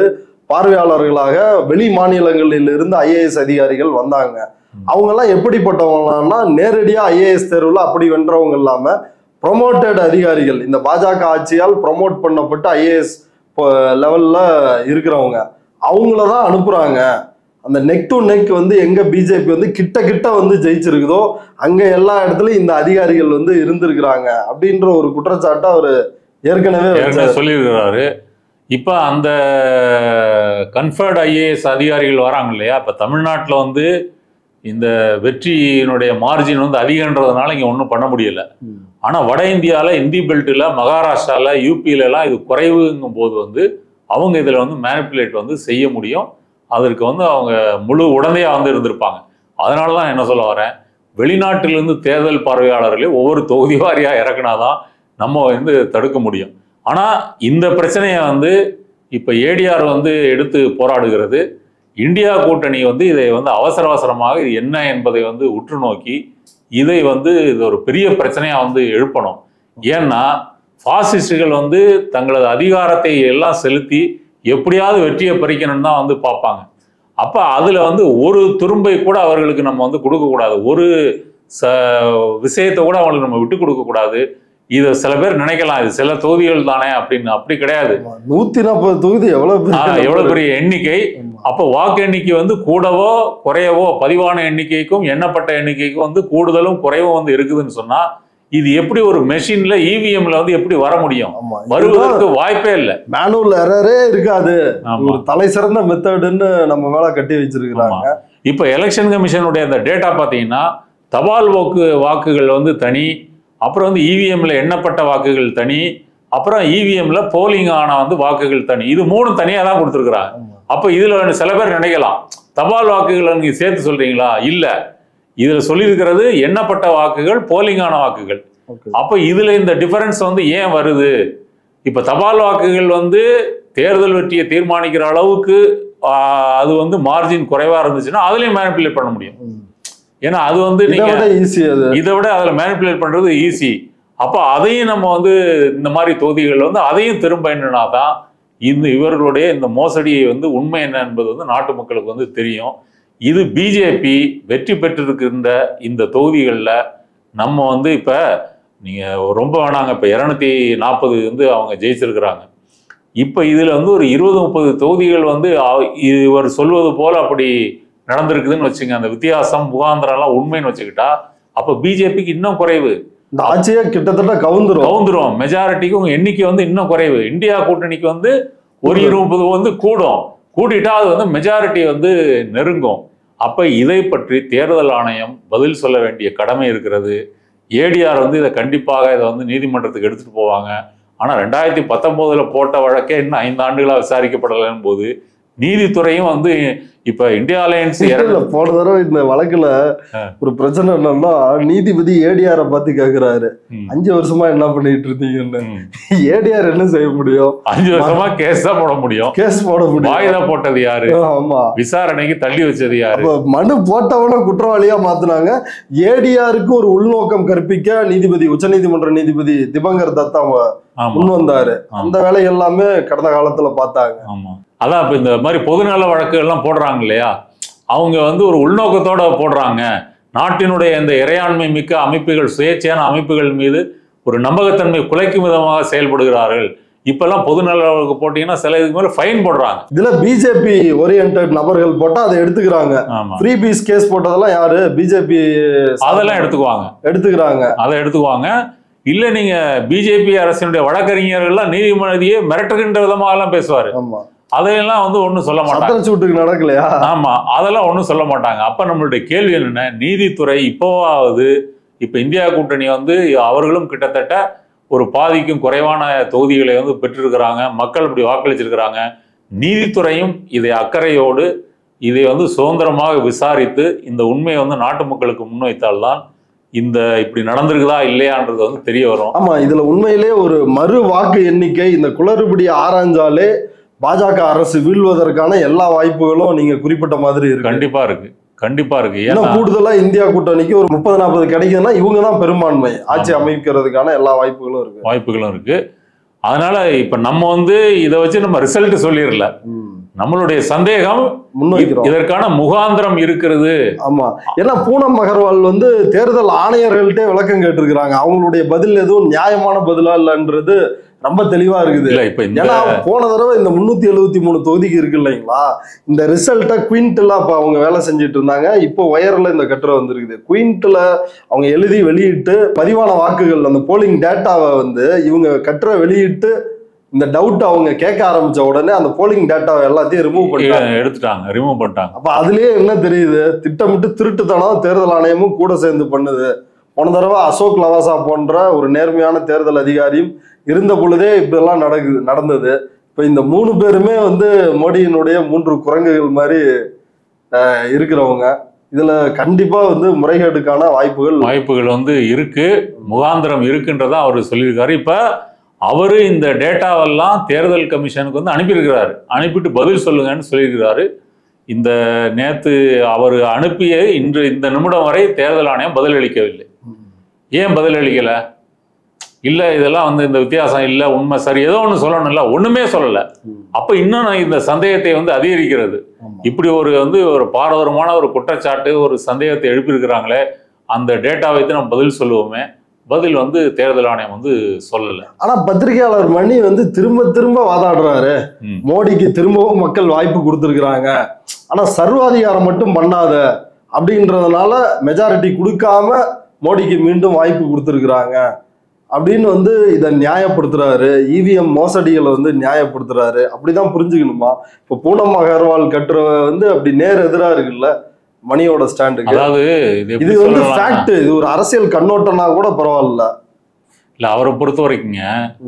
[SPEAKER 1] பார்வையாளர்களாக வெளி மாநிலங்களில் இருந்து ஐஏஎஸ் அதிகாரிகள் வந்தாங்க அவங்க எல்லாம் எப்படிப்பட்டவங்களான்னா நேரடியா ஐஏஎஸ் தேர்வுல அப்படி வென்றவங்க இல்லாம ப்ரொமோட்டட் அதிகாரிகள் இந்த பாஜக ஆட்சியால் ப்ரொமோட் பண்ணப்பட்ட ஐஏஎஸ் லெவல்ல இருக்கிறவங்க அவங்கள தான் அனுப்புறாங்க அந்த நெக் டு நெக் வந்து எங்க பிஜேபி வந்து கிட்ட கிட்ட வந்து ஜெயிச்சிருக்குதோ அங்க எல்லா இடத்துலயும் இந்த அதிகாரிகள் வந்து இருந்திருக்கிறாங்க அப்படின்ற ஒரு குற்றச்சாட்டை அவர் ஏற்கனவே வச்சாரு.
[SPEAKER 2] ஏற்கனவே சொல்லியிருக்கிறாரு இப்போ அந்த கன்ஃபர்ட் ஐஏஎஸ் அதிகாரிகள் வராங்க இல்லையா இப்போ தமிழ்நாட்டில் வந்து இந்த வெற்றியினுடைய மார்ஜின் வந்து அதிகன்றதுனால இங்கே ஒன்றும் பண்ண முடியல
[SPEAKER 1] ம்.
[SPEAKER 2] ஆனால் வட இந்தியாவில் இந்தி பெல்ட்டில் மகாராஷ்டிராவில் யூபியிலலாம் இது குறைவுங்கும் போது வந்து அவங்க இதில் வந்து மேனிப்புலேட் வந்து செய்ய முடியும் அதற்கு வந்து அவங்க முழு உடந்தையாக வந்து இருந்திருப்பாங்க அதனால தான் என்ன சொல்ல வரேன் வெளிநாட்டிலிருந்து தேர்தல் பார்வையாளர்களே ஒவ்வொரு தொகுதி வாரியாக இறக்குனாதான் நம்ம வந்து தடுக்க முடியும் ஆனால் இந்த பிரச்சனையை வந்து இப்போ ஏடிஆர் வந்து எடுத்து போராடுகிறது இந்தியா கூட்டணி வந்து இதை வந்து அவசர அவசரமாக இது என்ன என்பதை வந்து உற்று நோக்கி இதை வந்து இது ஒரு பெரிய பிரச்சனையாக வந்து எழுப்பணும் ஏன்னா பாசிஸ்டுகள் வந்து தங்களது அதிகாரத்தை எல்லாம் செலுத்தி எப்படியாவது வெற்றியை பறிக்கணும்னு தான் வந்து பார்ப்பாங்க அப்போ அதில் வந்து ஒரு துரும்பை கூட அவர்களுக்கு நம்ம வந்து கொடுக்கக்கூடாது ஒரு ச விஷயத்தை கூட அவங்களுக்கு நம்ம விட்டு கொடுக்கக்கூடாது இதை சில பேர் நினைக்கலாம் இது சில தொகுதிகள் தானே அப்படின்னு அப்படி கிடையாது
[SPEAKER 1] ஆமா. நூத்தி நாற்பது தொகுதி எவ்வளவு
[SPEAKER 2] ஆ,
[SPEAKER 1] பெரிய
[SPEAKER 2] எவ்வளவு பெரிய எண்ணிக்கை
[SPEAKER 1] ஆமா.
[SPEAKER 2] அப்போ வாக்கு எண்ணிக்கை வந்து கூடவோ குறையவோ பதிவான எண்ணிக்கைக்கும் எண்ணப்பட்ட எண்ணிக்கைக்கும் வந்து கூடுதலும் குறைவும் வந்து இருக்குதுன்னு சொன்னா இது எப்படி ஒரு மெஷின்ல இவிஎம்ல வந்து எப்படி வர முடியும்
[SPEAKER 1] ஆமா
[SPEAKER 2] வருவதற்கு வாய்ப்பே இல்லை
[SPEAKER 1] மேனுவல் எரரே இருக்காது
[SPEAKER 2] ஆமா
[SPEAKER 1] ஒரு தலை சிறந்த மெத்தடுன்னு நம்ம மேல கட்டி வச்சிருக்கிறாங்க
[SPEAKER 2] இப்போ எலெக்ஷன் கமிஷனுடைய அந்த டேட்டா பார்த்தீங்கன்னா தபால் வாக்கு வாக்குகள் வந்து தனி அப்புறம் வந்து இவிஎம்ல எண்ணப்பட்ட வாக்குகள் தனி அப்புறம் இவிஎம்ல போலிங் ஆன வந்து வாக்குகள் தனி இது மூணு தனியாக தான் கொடுத்துருக்குறாங்க
[SPEAKER 1] ஆமா.
[SPEAKER 2] அப்போ இதில் சில பேர் நினைக்கலாம் தபால் வாக்குகளை நீங்கள் சேர்த்து சொல்றீங்களா இல்லை இதில் சொல்லியிருக்கிறது எண்ணப்பட்ட வாக்குகள் போலிங் ஆன வாக்குகள்
[SPEAKER 1] Okay.
[SPEAKER 2] அப்போ இதில் இந்த டிஃபரன்ஸ் வந்து ஏன் வருது இப்போ தபால் வாக்குகள் வந்து தேர்தல் வெற்றியை தீர்மானிக்கிற அளவுக்கு ஆஹ், அது வந்து மார்ஜின் குறைவா இருந்துச்சுன்னா அதுலயும் மேனிப்புலேட் பண்ண முடியும்
[SPEAKER 1] ம்.
[SPEAKER 2] ஏன்னா அது வந்து
[SPEAKER 1] இதை
[SPEAKER 2] நீங்க
[SPEAKER 1] விட ஈஸி அது
[SPEAKER 2] இதை விட அதுல மேனிப்புலேட் பண்றது ஈஸி அப்போ அதையும் நம்ம வந்து இந்த மாதிரி தொகுதிகள் வந்து அதையும் திரும்ப என்னன்னா தான் இந்த இவர்களுடைய இந்த மோசடியை வந்து உண்மை என்ன என்பது வந்து நாட்டு மக்களுக்கு வந்து தெரியும் இது பிஜேபி வெற்றி பெற்றிருக்கின்ற இந்த தொகுதிகளில் நம்ம வந்து இப்போ நீங்கள் ரொம்ப வேணாங்க இப்போ இரநூத்தி நாற்பது வந்து அவங்க ஜெயிச்சிருக்கிறாங்க இப்போ இதில் வந்து ஒரு இருபது முப்பது தொகுதிகள் வந்து அவ- இவர் சொல்வது போல அப்படி நடந்திருக்குதுன்னு வச்சுங்க அந்த வித்தியாசம் முகாந்திரம்லாம் உண்மைன்னு வச்சுக்கிட்டா அப்போ பிஜேபிக்கு இன்னும் குறைவு
[SPEAKER 1] இந்த ஆட்சியே கிட்டத்தட்ட கவுந்துரும்
[SPEAKER 2] கவுந்துரும் மெஜாரிட்டிக்கும் எண்ணிக்கை வந்து இன்னும் குறைவு இந்தியா கூட்டணிக்கு வந்து ஒரு இருபது வந்து கூடும் கூட்டிட்டா அது வந்து மெஜாரிட்டி வந்து நெருங்கும் அப்ப இதை பற்றி தேர்தல் ஆணையம் பதில் சொல்ல வேண்டிய கடமை இருக்கிறது ஏடிஆர் வந்து இதை கண்டிப்பாக இதை வந்து நீதிமன்றத்துக்கு எடுத்துட்டு போவாங்க ஆனா ரெண்டாயிரத்தி பத்தொன்பதுல போட்ட வழக்கே இன்னும் ஐந்து ஆண்டுகளா விசாரிக்கப்படலைன்னு போது நீதித்துறையும் வந்து இப்ப இந்தியா அலையன்ஸ்
[SPEAKER 1] இல்ல போன தடவை இந்த வழக்குல
[SPEAKER 2] ஆ.
[SPEAKER 1] ஒரு பிரச்சனை என்னன்னா நீதிபதி ஏடிஆர பார்த்து கேக்குறாரு
[SPEAKER 2] ம்.
[SPEAKER 1] அஞ்சு வருஷமா என்ன பண்ணிட்டு இருந்தீங்கன்னு
[SPEAKER 2] ம்.
[SPEAKER 1] ஏடிஆர் என்ன செய்ய முடியும்
[SPEAKER 2] அஞ்சு வருஷமா கேஸ் தான் போட முடியும்
[SPEAKER 1] கேஸ் போட முடியும்
[SPEAKER 2] வாய்தா போட்டது யாரு
[SPEAKER 1] ஆமா
[SPEAKER 2] விசாரணைக்கு தள்ளி வச்சது யாரு
[SPEAKER 1] அப்ப மனு போட்டவன குற்றவாளியா மாத்துனாங்க ஏடிஆருக்கு ஒரு உள்நோக்கம் கற்பிக்க நீதிபதி உச்சநீதிமன்ற நீதிபதி திபங்கர் தத்தா அவங்க
[SPEAKER 2] ஆமா
[SPEAKER 1] முன் வந்தாரு
[SPEAKER 2] ஆமா.
[SPEAKER 1] அந்த வேலை எல்லாமே கடந்த காலத்துல பார்த்தாங்க
[SPEAKER 2] ஆமா அதான் இப்ப இந்த மாதிரி பொதுநல வழக்குகள்லாம் போடுறாங்க இல்லையா அவங்க வந்து ஒரு உள்நோக்கத்தோட போடுறாங்க நாட்டினுடைய இந்த இறையாண்மை மிக்க அமைப்புகள் சுயேட்சையான அமைப்புகள் மீது ஒரு நம்பகத்தன்மை குலைக்கும் விதமாக செயல்படுகிறார்கள் இப்பெல்லாம் பொதுநல வழக்கு போட்டீங்கன்னா சில இதுக்கு மேல ஃபைன் போடுறாங்க
[SPEAKER 1] இதுல பிஜேபி ஓரியன்ட் நபர்கள் போட்டா அதை எடுத்துக்கிறாங்க
[SPEAKER 2] ஆமா
[SPEAKER 1] ஃப்ரீ பீஸ் கேஸ் போட்டதெல்லாம் யாரு பிஜேபி
[SPEAKER 2] அதெல்லாம் எடுத்துக்குவாங்க
[SPEAKER 1] எடுத்துக்கிறாங்க
[SPEAKER 2] அதை எடுத்துக்குவாங்க இல்ல நீங்க பிஜேபி அரசினுடைய வழக்கறிஞர்கள்லாம் நீதிமன்றத்தையே மிரட்டுகின்ற விதமாக எல்லாம் பேசுவாரு
[SPEAKER 1] ஆமா
[SPEAKER 2] அதையெல்லாம் வந்து ஒண்ணும் சொல்ல மாட்டாங்க
[SPEAKER 1] சத்திரச்சூட்டுக்கு நடக்கலையா
[SPEAKER 2] ஆமா அதெல்லாம் ஒன்றும் சொல்ல மாட்டாங்க அப்ப நம்மளுடைய கேள்வி என்னன்னா நீதித்துறை இப்போவாவது இப்ப இந்தியா கூட்டணி வந்து அவர்களும் கிட்டத்தட்ட ஒரு பாதிக்கும் குறைவான தொகுதிகளை வந்து பெற்றிருக்கிறாங்க மக்கள் இப்படி வாக்களிச்சிருக்கிறாங்க நீதித்துறையும் இதை அக்கறையோடு இதை வந்து சுதந்திரமாக விசாரித்து இந்த உண்மையை வந்து நாட்டு மக்களுக்கு முன்வைத்தால்தான் இந்த இப்படி நடந்திருக்குதா இல்லையான்றது வந்து தெரிய வரும்
[SPEAKER 1] ஆமா இதுல உண்மையிலே ஒரு மறு வாக்கு எண்ணிக்கை இந்த குளறுபடி ஆராய்ஞ்சாலே பாஜக அரசு வீழ்வதற்கான எல்லா வாய்ப்புகளும் நீங்க குறிப்பிட்ட மாதிரி இருக்கு
[SPEAKER 2] கண்டிப்பா இருக்கு கண்டிப்பா இருக்கு ஏன்னா
[SPEAKER 1] இன்னும் கூடுதலா இந்தியா கூட்டணிக்கு ஒரு முப்பது நாற்பது கிடைக்குதுன்னா இவங்க தான் பெரும்பான்மை ஆட்சி
[SPEAKER 2] ஆமா.
[SPEAKER 1] அமைக்கிறதுக்கான எல்லா வாய்ப்புகளும் இருக்கு
[SPEAKER 2] வாய்ப்புகளும் இருக்கு அதனால இப்ப நம்ம வந்து இதை வச்சு நம்ம ரிசல்ட் சொல்லிடல
[SPEAKER 1] ம்.
[SPEAKER 2] நம்மளுடைய சந்தேகம்
[SPEAKER 1] முன்வைக்கிறோம்
[SPEAKER 2] இதற்கான முகாந்திரம் இருக்கிறது
[SPEAKER 1] ஆமா ஏன்னா பூனம் அகர்வால் வந்து தேர்தல் ஆணையர்கள்ட்டே விளக்கம் கேட்டிருக்கிறாங்க அவங்களுடைய பதில் எதுவும் நியாயமான பதிலா இல்லைன்றது ரொம்ப தெளிவா இருக்குது
[SPEAKER 2] இல்ல இப்ப இந்த
[SPEAKER 1] ஏன்னா போன தடவை இந்த முன்னூத்தி எழுபத்தி மூணு தொகுதிக்கு இருக்கு இல்லைங்களா இந்த ரிசல்ட்டை குயின்ட்ல அப்ப அவங்க வேலை செஞ்சுட்டு இருந்தாங்க இப்போ ஒயர்ல இந்த கட்டுரை வந்திருக்குது குயின்ட்ல அவங்க எழுதி வெளியிட்டு பதிவான வாக்குகள் அந்த போலிங் டேட்டாவை வந்து இவங்க கட்டுரை வெளியிட்டு இந்த டவுட் அவங்க கேட்க ஆரம்பிச்ச உடனே அந்த போலிங் டேட்டாவை எல்லாத்தையும் ரிமூவ் பண்ணிட்டாங்க
[SPEAKER 2] எடுத்துட்டாங்க ரிமூவ் பண்ணிட்டாங்க
[SPEAKER 1] அப்ப அதுலயே என்ன தெரியுது திட்டமிட்டு திருட்டுத்தனம் தேர்தல் ஆணையமும் கூட சேர்ந்து பண்ணுது போன தடவை அசோக் லவாசா போன்ற ஒரு நேர்மையான தேர்தல் அதிகாரியும் இருந்த பொழுதே இப்படியெல்லாம் நடக்குது நடந்தது இப்ப இந்த மூணு பேருமே வந்து மோடியினுடைய மூன்று குரங்குகள் மாதிரி அஹ், இருக்கிறவங்க இதுல கண்டிப்பா வந்து முறைகேடுக்கான வாய்ப்புகள்
[SPEAKER 2] வாய்ப்புகள் வந்து இருக்கு முகாந்திரம் இருக்குன்றதா அவர் சொல்லியிருக்காரு இப்ப அவரு இந்த டேட்டாவெல்லாம் தேர்தல் கமிஷனுக்கு வந்து அனுப்பியிருக்கிறாரு அனுப்பிட்டு பதில் சொல்லுங்கன்னு சொல்லியிருக்கிறாரு இந்த நேத்து அவர் அனுப்பிய இன்று இந்த நிமிடம் வரை தேர்தல் ஆணையம் பதிலளிக்கவில்லை ஏன் பதிலளிக்கல இல்ல இதெல்லாம் வந்து இந்த வித்தியாசம் இல்ல உண்மை சரி ஏதோ ஒன்று சொல்லணும்ல ஒண்ணுமே சொல்லல
[SPEAKER 1] ம்.
[SPEAKER 2] அப்ப இன்னும் நான் இந்த சந்தேகத்தை வந்து அதிகரிக்கிறது
[SPEAKER 1] ஆமா.
[SPEAKER 2] இப்படி ஒரு வந்து ஒரு பாரதூரமான ஒரு குற்றச்சாட்டு ஒரு சந்தேகத்தை எழுப்பியிருக்கிறாங்களே அந்த டேட்டா வைத்து நம்ம பதில் சொல்லுவோமே பதில் வந்து தேர்தல் ஆணையம் வந்து சொல்லல
[SPEAKER 1] ஆனா பத்திரிகையாளர் மணி வந்து திரும்ப திரும்ப வாதாடுறாரு
[SPEAKER 2] ம்.
[SPEAKER 1] மோடிக்கு திரும்பவும் மக்கள் வாய்ப்பு கொடுத்துருக்குறாங்க ஆனா சர்வாதிகாரம் மட்டும் பண்ணாத அப்படின்றதுனால மெஜாரிட்டி கொடுக்காம மோடிக்கு மீண்டும் வாய்ப்பு கொடுத்துருக்குறாங்க அப்படின்னு வந்து இதை நியாயப்படுத்துறாரு இவிஎம் மோசடிகளை வந்து நியாயப்படுத்துறாரு அப்படிதான் புரிஞ்சுக்கணுமா இப்போ பூனம் அகர்வால் கட்டுற வந்து அப்படி நேர் எதிரா இருக்குல்ல மணியோட ஸ்டாண்டுக்கு
[SPEAKER 2] அதாவது இது
[SPEAKER 1] இது
[SPEAKER 2] எப்படி
[SPEAKER 1] வந்து
[SPEAKER 2] சொல்லலாம்னா,
[SPEAKER 1] ஃபேக்ட் இது ஒரு அரசியல் கண்ணோட்டம்னா கூட பரவாயில்ல
[SPEAKER 2] இல்ல அவரை பொறுத்த வரைக்குங்க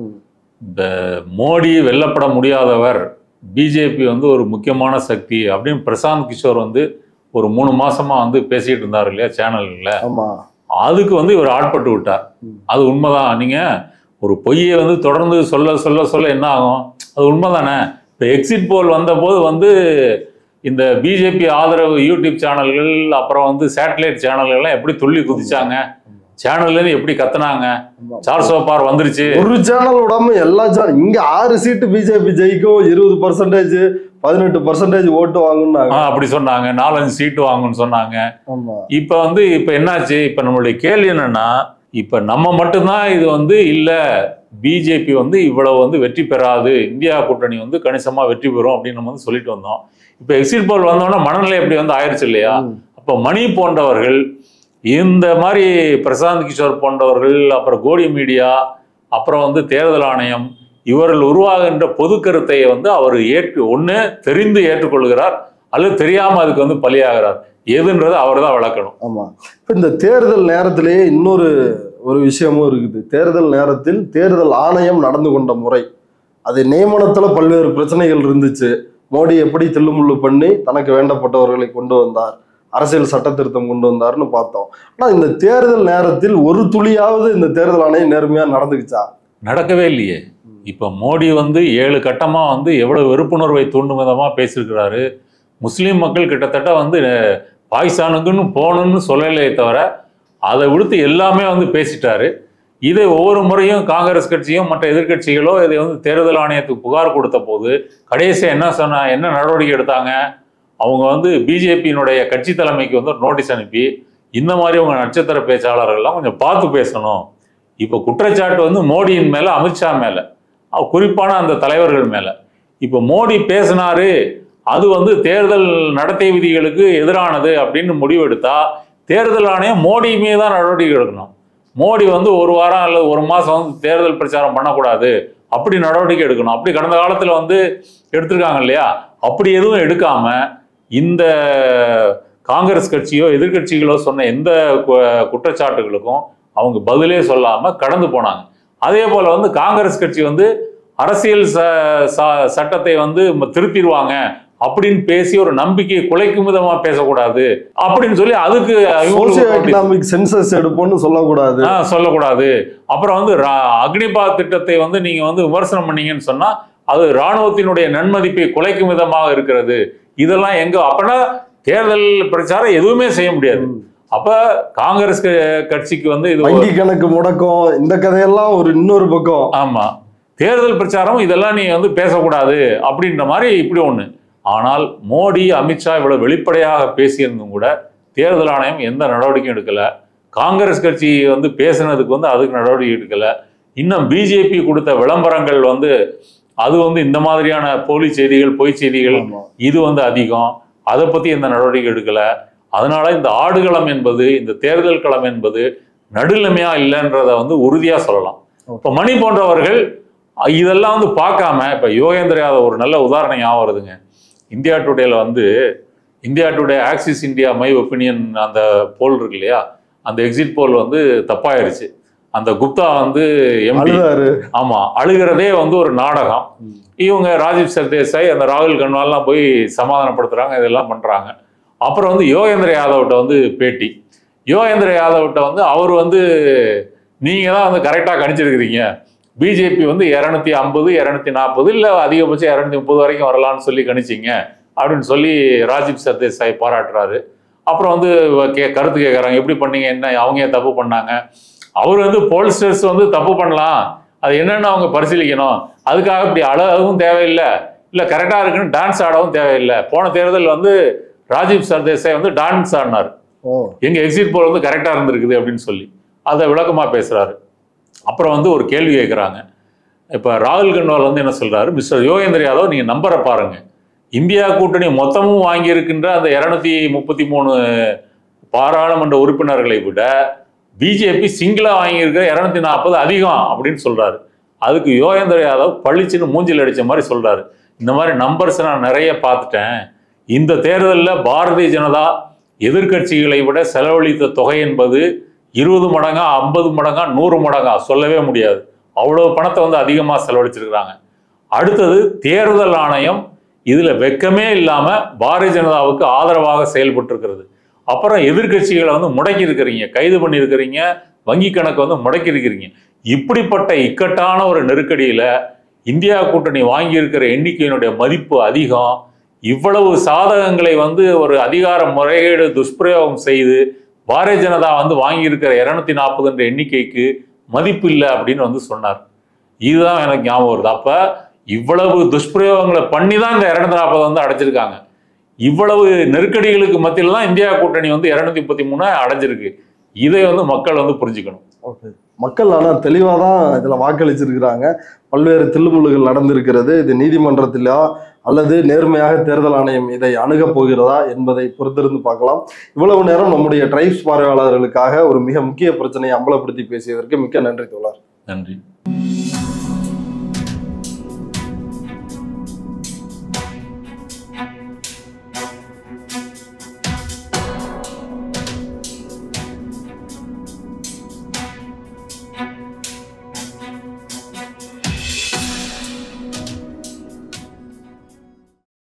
[SPEAKER 2] இந்த மோடி வெல்லப்பட முடியாதவர் பிஜேபி வந்து ஒரு முக்கியமான சக்தி அப்படின்னு பிரசாந்த் கிஷோர் வந்து ஒரு மூணு மாசமா வந்து பேசிட்டு இருந்தார் இல்லையா சேனல்ல
[SPEAKER 1] ஆமா
[SPEAKER 2] அதுக்கு வந்து இவர் ஆட்பட்டு விட்டார்
[SPEAKER 1] ம்.
[SPEAKER 2] அது உண்மைதான் நீங்க ஒரு பொய்யை வந்து தொடர்ந்து சொல்ல சொல்ல சொல்ல என்ன ஆகும் அது உண்மைதானே இப்போ எக்ஸிட் போல் வந்தபோது வந்து இந்த பிஜேபி ஆதரவு யூடியூப் சேனல்கள் அப்புறம் வந்து சேட்டலைட் சேனல்கள் எல்லாம் எப்படி துள்ளி குதிச்சாங்க சேனல்ல இருந்து எப்படி கத்துனாங்க
[SPEAKER 1] ஆமா.
[SPEAKER 2] சார் சோப்பார் வந்துருச்சு
[SPEAKER 1] ஒரு சேனல் விடாம எல்லா சேனல் இங்க ஆறு சீட்டு பிஜேபி ஜெயிக்கும் இருபது பர்சன்டேஜ் பதினெட்டு பர்சன்டேஜ் ஓட்டு வாங்குனாங்க
[SPEAKER 2] ஆ, அப்படி சொன்னாங்க நாலஞ்சு சீட்டு வாங்குன்னு சொன்னாங்க
[SPEAKER 1] ஆமா
[SPEAKER 2] இப்போ வந்து இப்போ என்னாச்சு இப்போ நம்மளுடைய கேள்வி என்னன்னா இப்போ நம்ம மட்டும்தான் இது வந்து இல்லை பிஜேபி வந்து இவ்வளவு வந்து வெற்றி பெறாது இந்தியா கூட்டணி வந்து கணிசமா வெற்றி பெறும் அப்படின்னு நம்ம வந்து சொல்லிட்டு வந்தோம் இப்போ எக்ஸிட் போல் வந்தோன்னா மனநிலை எப்படி வந்து ஆயிடுச்சு இல்லையா
[SPEAKER 1] ம்.
[SPEAKER 2] அப்போ மணி போன்றவர்கள் இந்த மாதிரி பிரசாந்த் கிஷோர் போன்றவர்கள் அப்புறம் கோடி மீடியா அப்புறம் வந்து தேர்தல் ஆணையம் இவர்கள் உருவாகின்ற பொது கருத்தை வந்து அவர் ஏற்று ஒன்று தெரிந்து ஏற்றுக்கொள்கிறார் அல்லது தெரியாம அதுக்கு வந்து பலியாகிறார் எதுன்றதை அவர் தான் விளக்கணும்
[SPEAKER 1] ஆமா இப்ப இந்த தேர்தல் நேரத்திலேயே இன்னொரு ஒரு விஷயமும் இருக்குது தேர்தல் நேரத்தில் தேர்தல் ஆணையம் நடந்து கொண்ட முறை அது நியமனத்துல பல்வேறு பிரச்சனைகள் இருந்துச்சு மோடி எப்படி தில்லுமுள்ளு பண்ணி தனக்கு வேண்டப்பட்டவர்களை கொண்டு வந்தார் அரசியல் சட்ட திருத்தம் கொண்டு வந்தார்னு பார்த்தோம் ஆனா இந்த தேர்தல் நேரத்தில் ஒரு துளியாவது இந்த தேர்தல் ஆணையம் நேர்மையா நடந்துக்குச்சா
[SPEAKER 2] நடக்கவே இல்லையே இப்போ மோடி வந்து ஏழு கட்டமா வந்து எவ்வளவு வெறுப்புணர்வை தூண்டும் விதமா பேசியிருக்கிறாரு முஸ்லீம் மக்கள் கிட்டத்தட்ட வந்து அஹ், பாகிஸ்தானுக்குன்னு போகணும்னு சொல்லலையே தவிர அதை விடுத்து எல்லாமே வந்து பேசிட்டாரு இதை ஒவ்வொரு முறையும் காங்கிரஸ் கட்சியும் மற்ற எதிர்க்கட்சிகளோ இதை வந்து தேர்தல் ஆணையத்துக்கு புகார் கொடுத்த போது கடைசியாக என்ன சொன்ன என்ன நடவடிக்கை எடுத்தாங்க அவங்க வந்து பிஜேபியினுடைய கட்சி தலைமைக்கு வந்து ஒரு நோட்டீஸ் அனுப்பி இந்த மாதிரி உங்க நட்சத்திர பேச்சாளர்கள்லாம் கொஞ்சம் பார்த்து பேசணும் இப்போ குற்றச்சாட்டு வந்து மோடியின் மேல அமித்ஷா மேல அஹ் குறிப்பான அந்த தலைவர்கள் மேல இப்போ மோடி பேசினாரு அது வந்து தேர்தல் நடத்தை விதிகளுக்கு எதிரானது அப்படின்னு முடிவெடுத்தா தேர்தல் ஆணையம் மோடி மீது தான் நடவடிக்கை எடுக்கணும் மோடி வந்து ஒரு வாரம் அல்லது ஒரு மாசம் வந்து தேர்தல் பிரச்சாரம் பண்ணக்கூடாது அப்படி நடவடிக்கை எடுக்கணும் அப்படி கடந்த காலத்துல வந்து எடுத்திருக்காங்க இல்லையா அப்படி எதுவும் எடுக்காம இந்த காங்கிரஸ் கட்சியோ எதிர்க்கட்சிகளோ சொன்ன எந்த கு- குற்றச்சாட்டுகளுக்கும் அவங்க பதிலே சொல்லாம கடந்து போனாங்க அதே போல வந்து காங்கிரஸ் கட்சி வந்து அரசியல் ச- ச- சட்டத்தை வந்து ம- திருத்திடுவாங்க அப்படின்னு பேசி ஒரு நம்பிக்கையை குலைக்கும் விதமா பேசக்கூடாது அப்படின்னு சொல்லி அதுக்கு இவங்களுக்கு
[SPEAKER 1] சோசியோ
[SPEAKER 2] notice.
[SPEAKER 1] எக்கனாமிக் சென்சஸ் எடுப்போம்னு சொல்லக்கூடாது
[SPEAKER 2] ஆ, சொல்லக்கூடாது அப்புறம் வந்து ரா- அக்னிபாத் திட்டத்தை வந்து நீங்க வந்து விமர்சனம் பண்ணீங்கன்னு சொன்னா அது ராணுவத்தினுடைய நன்மதிப்பை குலைக்கும் விதமாக இருக்கிறது இதெல்லாம் எங்க அப்பனா தேர்தல் பிரச்சாரம் எதுவுமே செய்ய முடியாது
[SPEAKER 1] ம்.
[SPEAKER 2] அப்ப காங்கிரஸ் க- கட்சிக்கு வந்து இது ஒரு-
[SPEAKER 1] வங்கி கணக்கு முடக்கம் இந்த கதையெல்லாம் ஒரு இன்னொரு பக்கம்
[SPEAKER 2] ஆமா தேர்தல் பிரச்சாரம் இதெல்லாம் நீ வந்து பேசக்கூடாது அப்படின்ற மாதிரி இப்படி ஒன்று ஆனால் மோடி அமித்ஷா இவ்வளவு வெளிப்படையாக பேசியிருந்தும் கூட தேர்தல் ஆணையம் எந்த நடவடிக்கையும் எடுக்கல காங்கிரஸ் கட்சி வந்து பேசுனதுக்கு வந்து அதுக்கு நடவடிக்கை எடுக்கல இன்னும் பிஜேபி கொடுத்த விளம்பரங்கள் வந்து அது வந்து இந்த மாதிரியான போலி செய்திகள் பொய் செய்திகள்
[SPEAKER 1] ஆமா.
[SPEAKER 2] இது வந்து அதிகம் அதை பத்தி எந்த நடவடிக்கை எடுக்கல அதனால இந்த ஆடுகளம் என்பது இந்த தேர்தல் களம் என்பது நடுநிலைமையா இல்லைன்றத வந்து உறுதியா சொல்லலாம் இப்ப மணி போன்றவர்கள் அஹ், இதெல்லாம் வந்து பார்க்காம இப்ப யோகேந்திர யாதவ் ஒரு நல்ல உதாரணம் ஞாபகம் வருதுங்க இந்தியா டுடேல வந்து India today Axis My India ஒப்பீனியன் அந்த போல் இருக்கு இல்லையா அந்த எக்ஸிட் போல் வந்து தப்பாயிருச்சு அந்த குப்தா வந்து எம்பி
[SPEAKER 1] அழுதாரு
[SPEAKER 2] ஆமா அழுகிறதே வந்து ஒரு நாடகம் இவங்க ராஜீவ் சர்தேசாய் அந்த ராகுல் கன்வால்லாம் போய் சமாதானப்படுத்துறாங்க இதெல்லாம் பண்றாங்க அப்புறம் வந்து யோகேந்திர யாதவ்கிட்ட வந்து பேட்டி யோகேந்திர யாதவ்கிட்ட வந்து அவர் வந்து நீங்க தான் வந்து கரெக்டாக கணிச்சிருக்கிறீங்க பிஜேபி வந்து இரநூத்தி ஐம்பது இரநூத்தி நாற்பது இல்லை அதிகபட்சம் இரநூத்தி முப்பது வரைக்கும் வரலான்னு சொல்லி கணிச்சிங்க அப்படின்னு சொல்லி ராஜீவ் சர்தேசாய் பாராட்டுறாரு அப்புறம் வந்து கே கருத்து கேட்குறாங்க எப்படி பண்ணீங்க என்ன அவங்க ஏன் தப்பு பண்ணாங்க அவர் வந்து போல்ஸ்டர்ஸ் வந்து தப்பு பண்ணலாம் அது என்னன்னு அவங்க பரிசீலிக்கணும் அதுக்காக இப்படி அழகவும் தேவையில்லை இல்லை கரெக்டாக இருக்குன்னு டான்ஸ் ஆடவும் தேவையில்லை போன தேர்தல் வந்து ராஜீவ் சர்தேசாய் வந்து டான்ஸ் ஆடினார்
[SPEAKER 1] ஓ
[SPEAKER 2] எங்க எக்ஸிட் போல் வந்து கரெக்டாக இருந்திருக்குது அப்படின்னு சொல்லி அதை விளக்கமாக பேசுறாரு அப்புறம் வந்து ஒரு கேள்வி கேட்குறாங்க இப்போ ராகுல் கன்வால் வந்து என்ன சொல்றாரு மிஸ்டர் யோகேந்திர யாதவ் நீங்கள் நம்பரை பாருங்க இந்தியா கூட்டணி மொத்தமும் வாங்கியிருக்கின்ற அந்த இரநூத்தி முப்பத்தி மூணு பாராளுமன்ற உறுப்பினர்களை விட பிஜேபி சிங்கிளா வாங்கியிருக்கிற இரநூத்தி நாற்பது அதிகம் அப்படின்னு சொல்றாரு அதுக்கு யோகேந்திர யாதவ் பளிச்சுன்னு மூஞ்சில் அடிச்ச மாதிரி சொல்றாரு இந்த மாதிரி நம்பர்ஸ் நான் நிறைய பார்த்துட்டேன் இந்த தேர்தலில் பாரதிய ஜனதா எதிர்க்கட்சிகளை விட செலவழித்த தொகை என்பது இருபது மடங்கா ஐம்பது மடங்கா நூறு மடங்கா சொல்லவே முடியாது அவ்வளவு பணத்தை வந்து அதிகமாக செலவழிச்சிருக்கிறாங்க அடுத்தது தேர்தல் ஆணையம் இதுல வெக்கமே இல்லாம பாரதிய ஜனதாவுக்கு ஆதரவாக செயல்பட்டு இருக்கிறது அப்புறம் எதிர்க்கட்சிகளை வந்து முடக்கி இருக்கிறீங்க கைது பண்ணியிருக்கிறீங்க வங்கி கணக்கு வந்து முடக்கி இருக்கிறீங்க இப்படிப்பட்ட இக்கட்டான ஒரு நெருக்கடியில இந்தியா கூட்டணி வாங்கியிருக்கிற எண்ணிக்கையினுடைய மதிப்பு அதிகம் இவ்வளவு சாதகங்களை வந்து ஒரு அதிகார முறைகேடு துஷ்பிரயோகம் செய்து பாரதிய ஜனதா வந்து வாங்கியிருக்கிற இருநூத்தி நாற்பதுன்ற எண்ணிக்கைக்கு மதிப்பு இல்லை அப்படின்னு வந்து சொன்னார் இதுதான் எனக்கு ஞாபகம் வருது அப்ப இவ்வளவு துஷ்பிரயோகங்களை பண்ணி தான் இந்த இருநூத்தி நாற்பது வந்து அடைச்சிருக்காங்க இவ்வளவு நெருக்கடிகளுக்கு மத்தியில தான் இந்தியா கூட்டணி வந்து இருநூத்தி முப்பத்தி மூணு அடைஞ்சிருக்கு இதை வந்து மக்கள் வந்து புரிஞ்சுக்கணும்
[SPEAKER 1] ஓகே மக்கள் ஆனா தெளிவா தான் இதுல வாக்களிச்சிருக்கிறாங்க பல்வேறு தில்லுமுள்ளுகள் நடந்திருக்கிறது இது நீதிமன்றத்திலா அல்லது நேர்மையாக தேர்தல் ஆணையம் இதை அணுகப் போகிறதா என்பதை பொறுத்திருந்து பார்க்கலாம் இவ்வளவு நேரம் நம்முடைய ட்ரைப்ஸ் பார்வையாளர்களுக்காக ஒரு மிக முக்கிய பிரச்சனையை அம்பலப்படுத்தி பேசியதற்கு மிக்க நன்றி தோழர்
[SPEAKER 2] நன்றி